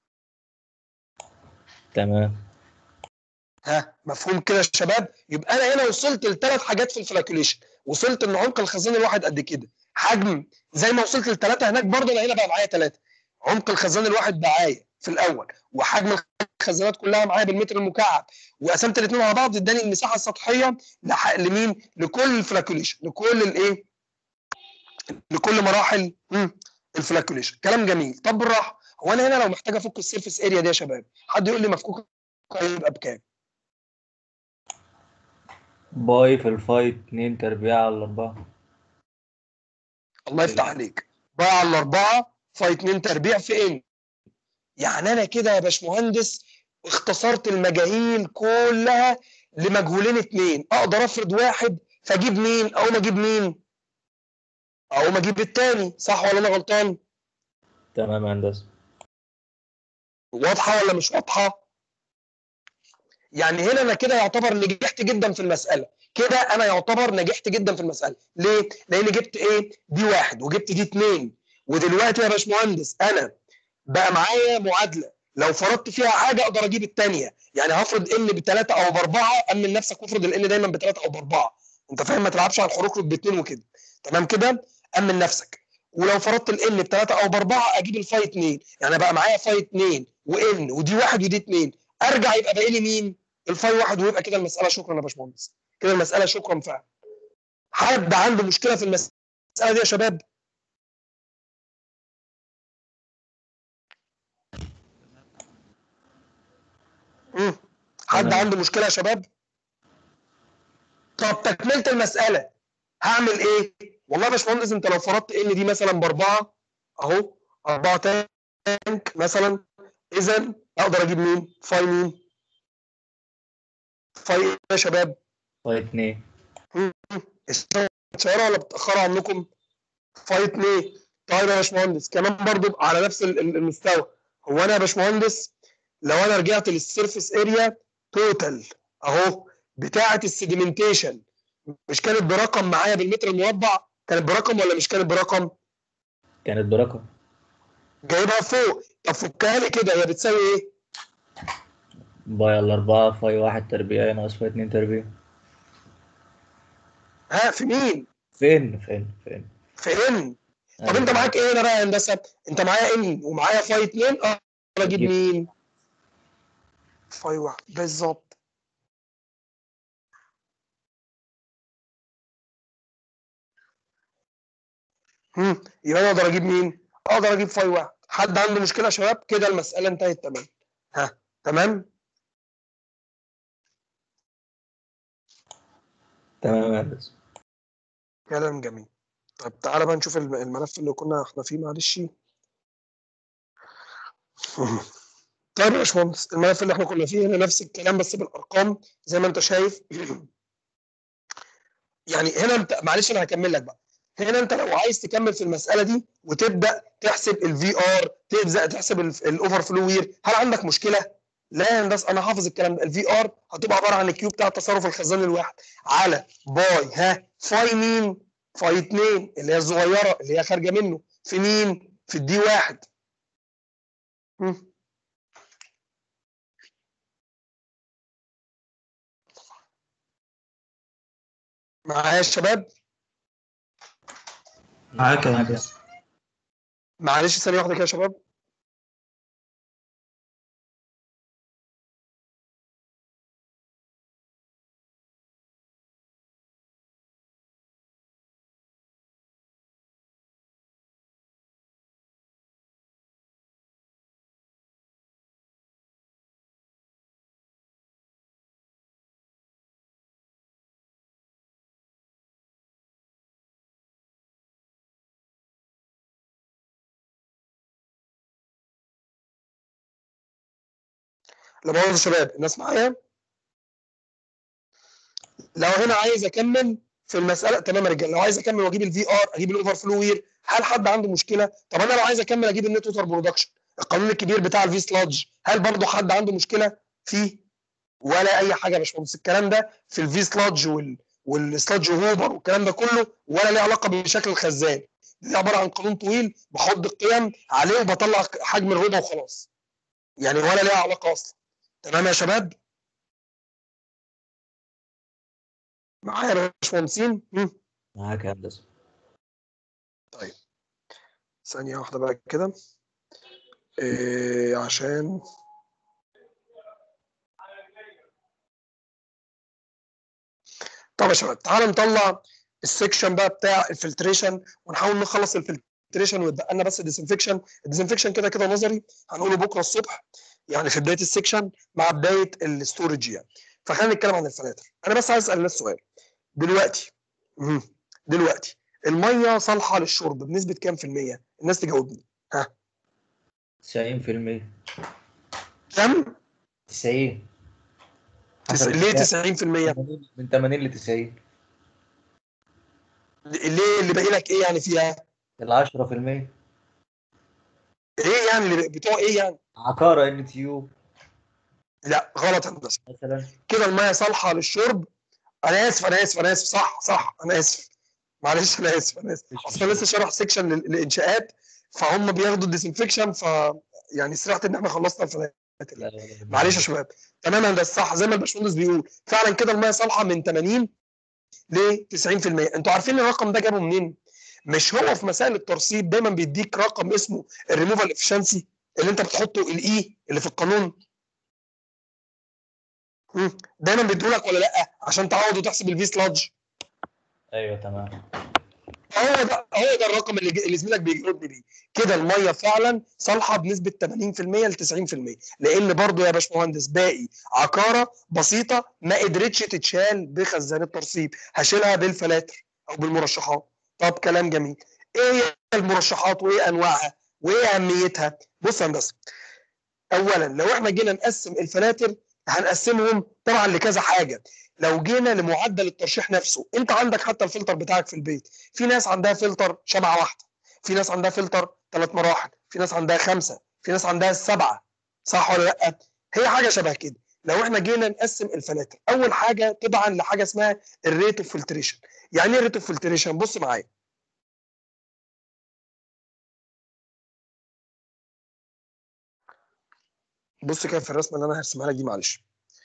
تمام ها مفهوم كده يا شباب يبقى انا هنا وصلت لثلاث حاجات في الفلاكيوليشن وصلت ان عمق الخزان الواحد قد كده حجم زي ما وصلت لثلاثه هناك برضه انا هنا بقى معايا ثلاثه عمق الخزان الواحد معايا في الاول وحجم الخزانات كلها معايا بالمتر المكعب وقسمت الاثنين على بعض اداني المساحه السطحيه لح- لمين لكل الفلاكيوليشن لكل الايه لكل مراحل مم، الفلاكيوليشن كلام جميل طب بالراحه هو انا هنا لو محتاج افك السيرفيس اريا دي يا شباب حد يقول لي مفكوك هيبقى بكام باي في الفاي 2 تربيع على 4 الله يفتح عليك باي على الاربعه فاي 2 تربيع في ان يعني انا كده يا باشمهندس اختصرت المجاهيل كلها لمجهولين اتنين اقدر افرض واحد فاجيب مين او ما اجيب مين او ما اجيب التاني صح ولا انا غلطان تمام يا هندسه واضحه ولا مش واضحه يعني هنا انا كده يعتبر نجحت جدا في المساله كده انا يعتبر نجحت جدا في المساله ليه لان جبت ايه دي واحد وجبت دي اتنين ودلوقتي يا باشمهندس انا بقى معايا معادله لو فرضت فيها حاجه اقدر اجيب الثانيه يعني هفرض ان بثلاثه او باربعه امن نفسك وافرض الان دايما بثلاثه او باربعه انت فاهم ما تلعبش على الحروف باثنين وكده تمام كده امن نفسك ولو فرضت الان بثلاثه او باربعه اجيب الفاي 2 يعني بقى معايا فاي 2 وان ودي واحد ودي 2 ارجع يبقى باقي لي مين؟ الفاي واحد ويبقى كده المساله شكرا يا باشمهندس كده المساله شكرا فعلا حد عنده مشكله في المساله دي يا شباب؟ مم. حد تمام. عنده مشكله يا شباب؟ طب تكمله المساله هعمل ايه؟ والله يا باشمهندس انت لو فرضت ان دي مثلا باربعه اهو اربعه تانك مثلا اذا اقدر اجيب مين؟ فاي مين؟ فاي ايه يا شباب؟ فاي 2 الشهر ولا بتاخروا عنكم؟ فاي 2 طيب يا باشمهندس كمان برضو على نفس ال- ال- المستوى هو انا يا باشمهندس لو انا رجعت للسيرفيس اريا توتال اهو بتاعه السيديمنتيشن مش كانت برقم معايا بالمتر المربع كانت برقم ولا مش كانت برقم؟ كانت برقم جايبها فوق طب فكها لي كده هي بتساوي ايه؟ باي على 4 فاي 1 تربيع ناقص فاي 2 تربيع ها في مين؟ فين فين فين في ان طب انت معاك ايه هنا بقى يا هندسه؟ انت معايا ان ومعايا فاي 2 اقدر اجيب جيب. مين؟ فاي واحد بالظبط هم يبقى انا اقدر اجيب مين؟ اقدر اجيب فاي واحد حد عنده مشكله يا شباب كده المساله انتهت تمام ها تمام تمام يا هندسه كلام جميل طب تعالى بقى نشوف الم- الملف اللي كنا احنا فيه معلش طيب يا باشمهندس الملف اللي احنا كنا فيه هنا نفس الكلام بس بالارقام زي ما انت شايف يعني هنا انت معلش انا هكمل لك بقى هنا انت لو عايز تكمل في المساله دي وتبدا تحسب الفي ار تبدا تحسب الاوفر فلو وير هل عندك مشكله؟ لا يا هندسه انا حافظ الكلام ده الفي ار هتبقى عباره عن الكيو بتاع تصرف الخزان الواحد على باي ها فاي مين؟ فاي 2 اللي هي الصغيره اللي هي خارجه منه في مين؟ في الدي واحد هم. معايا يا شباب معاك يا هندسة معلش ثانيه واحده كده يا شباب لا مؤاخذة يا شباب الناس معايا لو هنا عايز اكمل في المساله تمام يا رجاله لو عايز اكمل واجيب الفي ار اجيب الاوفر فلو وير هل حد عنده مشكله طب انا لو عايز اكمل اجيب النت ووتر برودكشن القانون الكبير بتاع الفي سلاج هل برضه حد عنده مشكله فيه ولا اي حاجه يا باشمهندس الكلام ده في الفي سلاج وال والسلاج هوبر والكلام ده كله ولا ليه علاقه بشكل الخزان دي عباره عن قانون طويل بحط القيم عليه وبطلع حجم الربع وخلاص يعني ولا ليها علاقه اصلا تمام يا شباب معايا يا باشمهندسين مم. معاك يا هندسه ثانية واحدة بقى كده إيه عشان طب يا شباب تعالى نطلع السكشن بقى بتاع الفلتريشن ونحاول نخلص الفلتريشن ويتبقى لنا بس الديسنفكشن الديسنفكشن كده كده نظري هنقوله بكره الصبح يعني في بدايه السكشن مع بدايه الستورج يعني فخلينا نتكلم عن الفلاتر انا بس عايز اسال الناس سؤال دلوقتي مهم. دلوقتي الميه صالحه للشرب بنسبه كام في الميه الناس تجاوبني 90% كام 90 تس... حسب ليه الكتاب. 90% من 80 ل 90 ليه اللي باقي لك ايه يعني فيها ال 10% ايه يعني اللي بتوع ايه يعني عقارة ان تي يو لا غلط يا هندسه مثلا كده الميه صالحه للشرب انا اسف انا اسف انا اسف صح صح انا اسف معلش انا اسف انا اسف مش اصل انا لسه شارح سيكشن للانشاءات فهم بياخدوا الديسنفكشن ف يعني سرعت ان احنا خلصنا الفلاتر لا لا لا معلش يا شباب تمام يا هندسه صح زي ما الباشمهندس بيقول فعلا كده الميه صالحه من 80 ل 90% انتوا عارفين الرقم ده جابه منين؟ مش هو في مسائل الترسيب دايما بيديك رقم اسمه الريموفال افشنسي اللي انت بتحطه الاي اللي في القانون مم. دايما بيديهولك ولا لا عشان تعوض وتحسب الفي سلاج ايوه تمام هو ده هو ده الرقم اللي اللي زميلك بيجاوبني بيه كده الميه فعلا صالحه بنسبه 80% ل 90% لان برضو يا باشمهندس باقي عقاره بسيطه ما قدرتش تتشال بخزان الترسيب هشيلها بالفلاتر او بالمرشحات طب كلام جميل ايه هي المرشحات وايه انواعها وايه اهميتها بص يا هندسه اولا لو احنا جينا نقسم الفلاتر هنقسمهم طبعا لكذا حاجه لو جينا لمعدل الترشيح نفسه انت عندك حتى الفلتر بتاعك في البيت في ناس عندها فلتر شمعه واحده في ناس عندها فلتر ثلاث مراحل في ناس عندها خمسه في ناس عندها سبعه صح ولا لا هي حاجه شبه كده لو احنا جينا نقسم الفلاتر اول حاجه تبعا لحاجه اسمها الريت اوف فلتريشن يعني ايه الريت اوف فلتريشن بص معايا بص كده في الرسمه اللي انا هرسمها لك دي معلش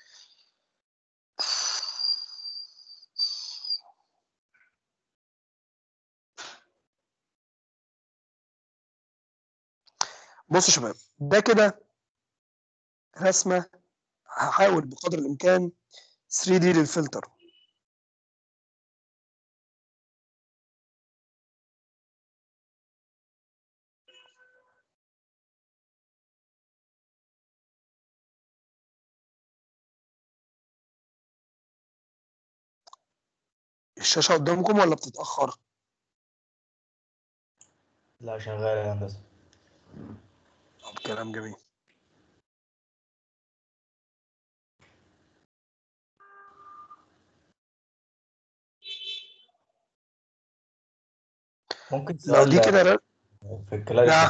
بص يا شباب ده كده رسمه هحاول بقدر الامكان 3 دي للفلتر الشاشه قدامكم ولا بتتاخر لا شغال يا هندسه طب كلام جميل ممكن لو سؤال دي كده ر- في الكلام نعم.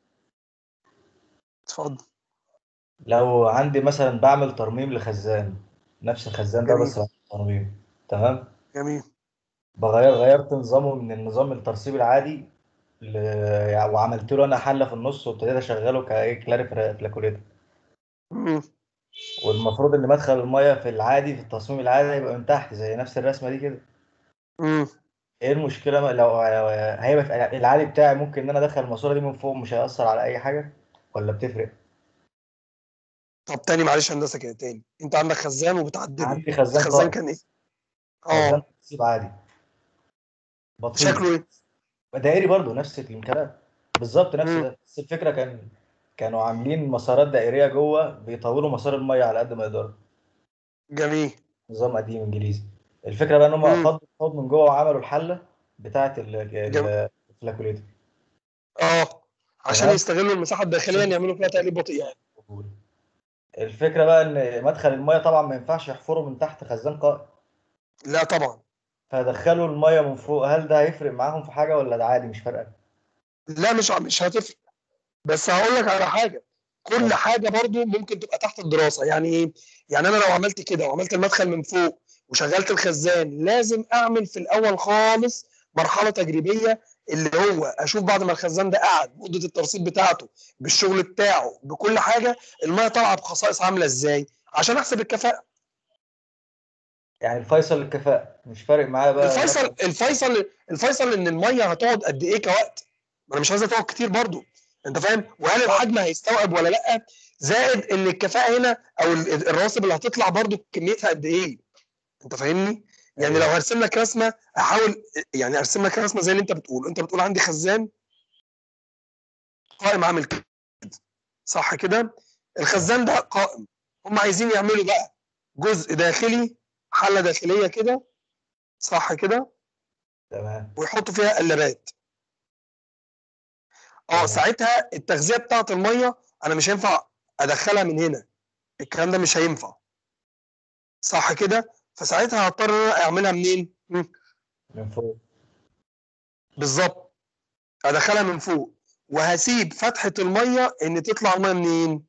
اتفضل لو عندي مثلا بعمل ترميم لخزان نفس الخزان ده جميل. بس بعمل ترميم تمام جميل بغير غيرت نظامه من النظام الترسيب العادي ل... يعني وعملت له انا حله في النص وابتديت اشغله ككلاري فلاكوليتر مم. والمفروض ان مدخل الميه في العادي في التصميم العادي هيبقى من تحت زي نفس الرسمه دي كده مم. ايه المشكله ما- لو لو هيبقى في- العادي بتاعي ممكن ان انا ادخل الماسوره دي من فوق مش هيأثر على اي حاجه ولا بتفرق طب تاني معلش هندسه كده تاني انت عندك خزان وبتعدله عندي خزان الخزان قائم كان ايه؟ خزان اه ترسيب عادي بطيء شكله ايه؟ دائري برضو نفس الامكانيات بالظبط نفس مم. ده بس الفكره كان كانوا عاملين مسارات دائريه جوه بيطولوا مسار الميه على قد ما يقدروا جميل نظام قديم انجليزي الفكره بقى ان هم مم. فضوا الحوض من جوه وعملوا الحله بتاعه ال- جم- ال- الفلاكوليتر اه عشان تمام. يستغلوا المساحه الداخليه ان يعملوا فيها تقليب بطيء يعني الفكره بقى ان مدخل الميه طبعا ما ينفعش يحفروا من تحت خزان قائم لا طبعا فدخلوا الميه من فوق هل ده هيفرق معاهم في حاجه ولا ده عادي مش فارقه لا مش مش هتفرق بس هقول لك على حاجه كل حاجه برضو ممكن تبقى تحت الدراسه يعني ايه يعني انا لو عملت كده وعملت المدخل من فوق وشغلت الخزان لازم اعمل في الاول خالص مرحله تجريبيه اللي هو اشوف بعد ما الخزان ده قعد مده الترسيب بتاعته بالشغل بتاعه بكل حاجه الميه طالعه بخصائص عامله ازاي عشان احسب الكفاءه يعني الفيصل الكفاءه مش فارق معايا بقى الفيصل الفيصل الفيصل ان الميه هتقعد قد ايه كوقت ما انا مش عايزها تقعد كتير برضو انت فاهم وهل الحجم هيستوعب ولا لا زائد ان الكفاءه هنا او ال- الرواسب اللي هتطلع برضو كميتها قد ايه انت فاهمني يعني لو هرسم لك رسمه احاول يعني ارسم لك رسمه زي اللي انت بتقول انت بتقول عندي خزان قائم عامل كده صح كده الخزان ده قائم هم عايزين يعملوا بقى جزء داخلي حله داخليه كده صح كده تمام ويحطوا فيها قلابات اه تمام. ساعتها التغذيه بتاعه الميه انا مش هينفع ادخلها من هنا الكلام ده مش هينفع صح كده فساعتها هضطر ان انا اعملها منين مم. من فوق بالظبط ادخلها من فوق وهسيب فتحه الميه ان تطلع الميه منين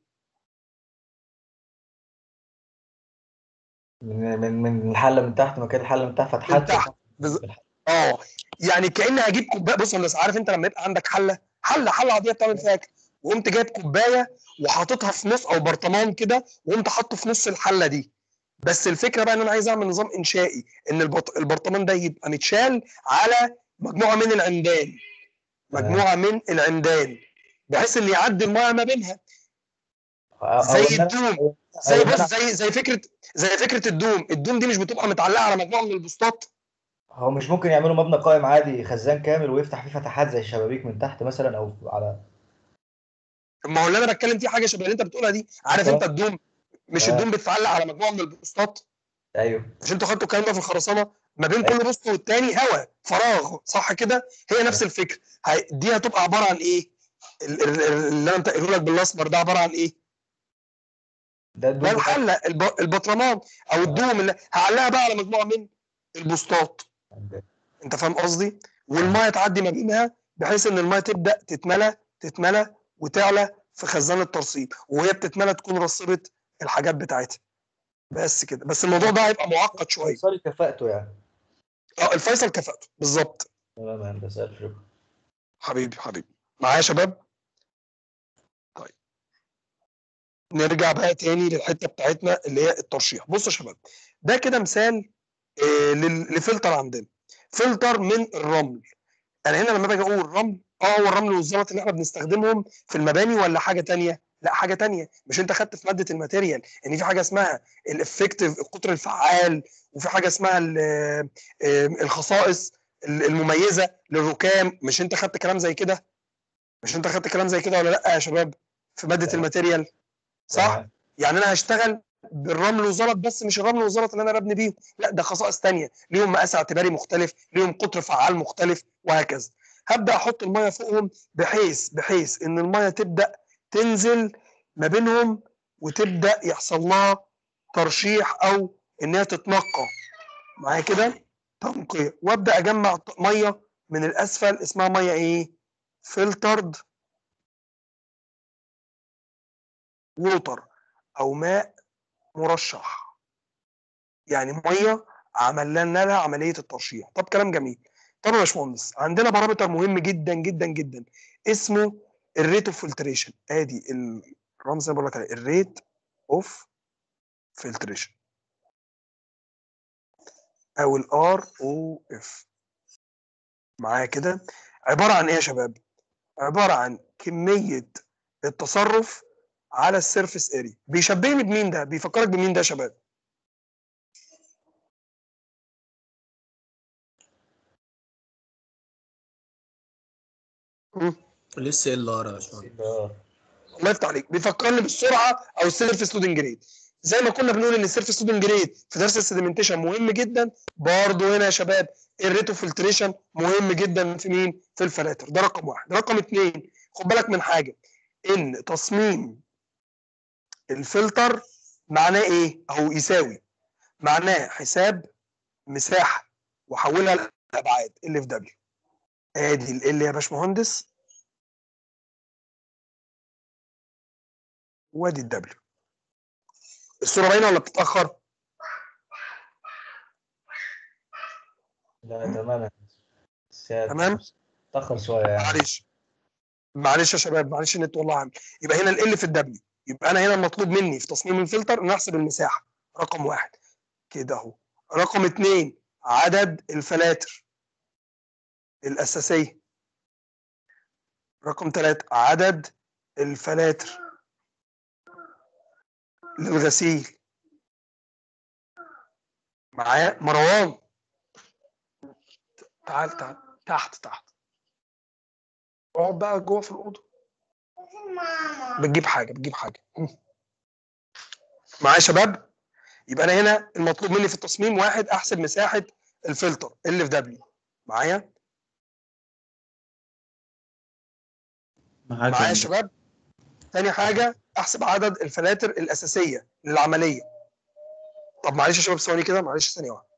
من من من الحله من تحت مكان الحله من تحت فتحات من تحت. بز- اه يعني كاني هجيب كوبايه بص يا هندسه عارف انت لما يبقى عندك حله حله حله عاديه بتعمل فيها اكل وقمت جايب كوبايه وحاططها في نص او برطمان كده وقمت حاطه في نص الحله دي بس الفكره بقى ان انا عايز اعمل نظام انشائي ان البط... البرطمان ده يبقى متشال على مجموعه من العمدان مجموعه من العمدان بحيث ان يعدي الميه ما بينها أو زي إن أنا- الدوم زي أو إن بص أنا- زي زي فكره زي فكره الدوم الدوم دي مش بتبقى متعلقه على مجموعه من البسطات هو مش ممكن يعملوا مبنى قائم عادي خزان كامل ويفتح فيه فتحات زي الشبابيك من تحت مثلا او على ما هو اللي انا بتكلم فيه حاجه شبه اللي انت بتقولها دي عارف آه. انت الدوم مش آه. الدوم بتتعلق على مجموعه من البسطات ايوه مش انتوا خدتوا الكلام ده في الخرسانه ما بين كل بسط والتاني هواء فراغ صح كده هي نفس الفكره هي- دي هتبقى عباره عن ايه ال- ال- ال- اللي انا منتقله لك بالاسمر ده عباره عن ايه ده ده الدوم بتاع- الحله الب- البطرمان او الدوم اللي هعلقها بقى على مجموعه من البسطات انت فاهم قصدي والميه تعدي ما بينها بحيث ان الميه تبدا تتملى تتملى وتعلى في خزان الترسيب وهي بتتملى تكون رصبت الحاجات بتاعتها بس كده بس الموضوع ده هيبقى معقد شويه فيصلي كفاءته يعني اه الفيصل كفاءته بالظبط تمام يا هندسه الف شكر حبيبي حبيبي معايا يا شباب طيب نرجع بقى تاني للحته بتاعتنا اللي هي الترشيح بصوا يا شباب ده كده مثال آه، لل- لفلتر عندنا فلتر من الرمل انا هنا لما باجي اقول رمل اه هو الرمل والزلط اللي احنا بنستخدمهم في المباني ولا حاجه تانية لا حاجه تانية مش انت خدت في ماده الماتيريال ان في حاجه اسمها الافكتيف القطر الفعال وفي حاجه اسمها ال- آه، الخصائص ال- المميزه للركام مش انت خدت كلام زي كده مش انت خدت كلام زي كده ولا لا يا شباب في ماده تمام. الماتيريال صح تمام. يعني انا هشتغل بالرمل والزلط بس مش الرمل والزلط اللي انا ببني بيهم لا ده خصائص تانية ليهم مقاس اعتباري مختلف ليهم قطر فعال مختلف وهكذا هبدا احط الميه فوقهم بحيث بحيث ان الميه تبدا تنزل ما بينهم وتبدا يحصل لها ترشيح او انها تتنقى معايا كده تنقيه وابدا اجمع ط- ميه من الاسفل اسمها ميه ايه فلترد ووتر او ماء مرشح يعني ميه عملنا لها عمليه الترشيح طب كلام جميل طب يا باشمهندس عندنا بارامتر مهم جدا جدا جدا اسمه الريت اوف فلتريشن ادي الرمز اللي بقول لك عليه الريت اوف فلتريشن او الار او اف معايا كده عباره عن ايه يا شباب عباره عن كميه التصرف على السيرفيس اريا بيشبهني بمين ده بيفكرك بمين ده يا شباب مم. لسه ال ار يا باشمهندس ده الله يفتح عليك بيفكرني بالسرعه او السيرفيس لودنج ريت زي ما كنا بنقول ان السيرفيس لودنج ريت في درس السيدمنتيشن مهم جدا برضه هنا يا شباب الريت اوف فلتريشن مهم جدا في مين؟ في الفلاتر ده رقم واحد رقم اثنين خد بالك من حاجه ان تصميم الفلتر معناه ايه؟ او يساوي معناه حساب مساحه وحولها لابعاد ال في دبليو ادي ال ال يا باشمهندس وادي الدبليو الصوره باينه ولا بتتاخر؟ لا تمام بس هي تمام؟ تأخر شوية يعني معلش معلش يا شباب معلش النت والله عندي يبقى هنا ال في الدبليو يبقى انا هنا المطلوب مني في تصميم الفلتر ان احسب المساحه رقم واحد كده اهو رقم اثنين عدد الفلاتر الاساسيه رقم ثلاثة عدد الفلاتر للغسيل معايا مروان تعال تعال تحت تحت اقعد بقى جوه في الاوضه بتجيب حاجه بتجيب حاجه معايا يا شباب يبقى انا هنا المطلوب مني في التصميم واحد احسب مساحه الفلتر ال في دبليو معايا معاك معايا يا يا شباب تاني حاجه احسب عدد الفلاتر الاساسيه للعمليه طب معلش يا شباب ثواني كده معلش ثانيه واحده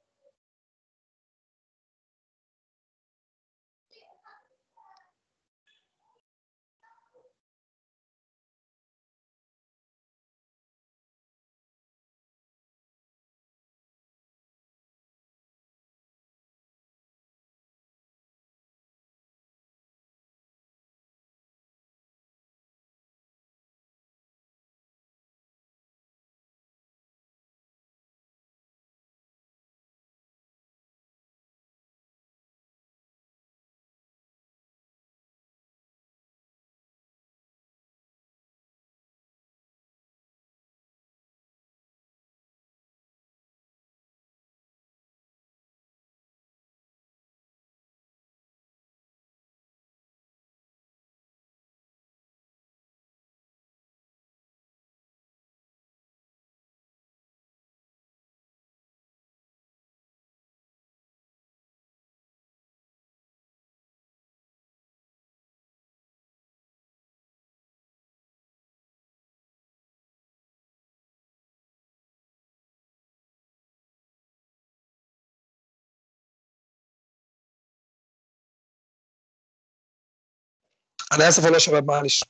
انا اسف والله يا شباب معلش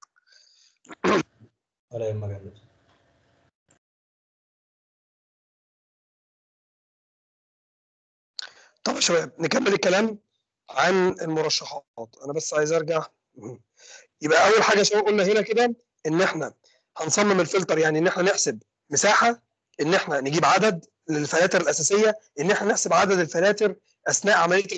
ولا يهمك يا هندسة. طب يا شباب نكمل الكلام عن المرشحات انا بس عايز ارجع يبقى اول حاجه يا شباب قلنا هنا كده ان احنا هنصمم الفلتر يعني ان احنا نحسب مساحه ان احنا نجيب عدد للفلاتر الاساسيه ان احنا نحسب عدد الفلاتر اثناء عمليه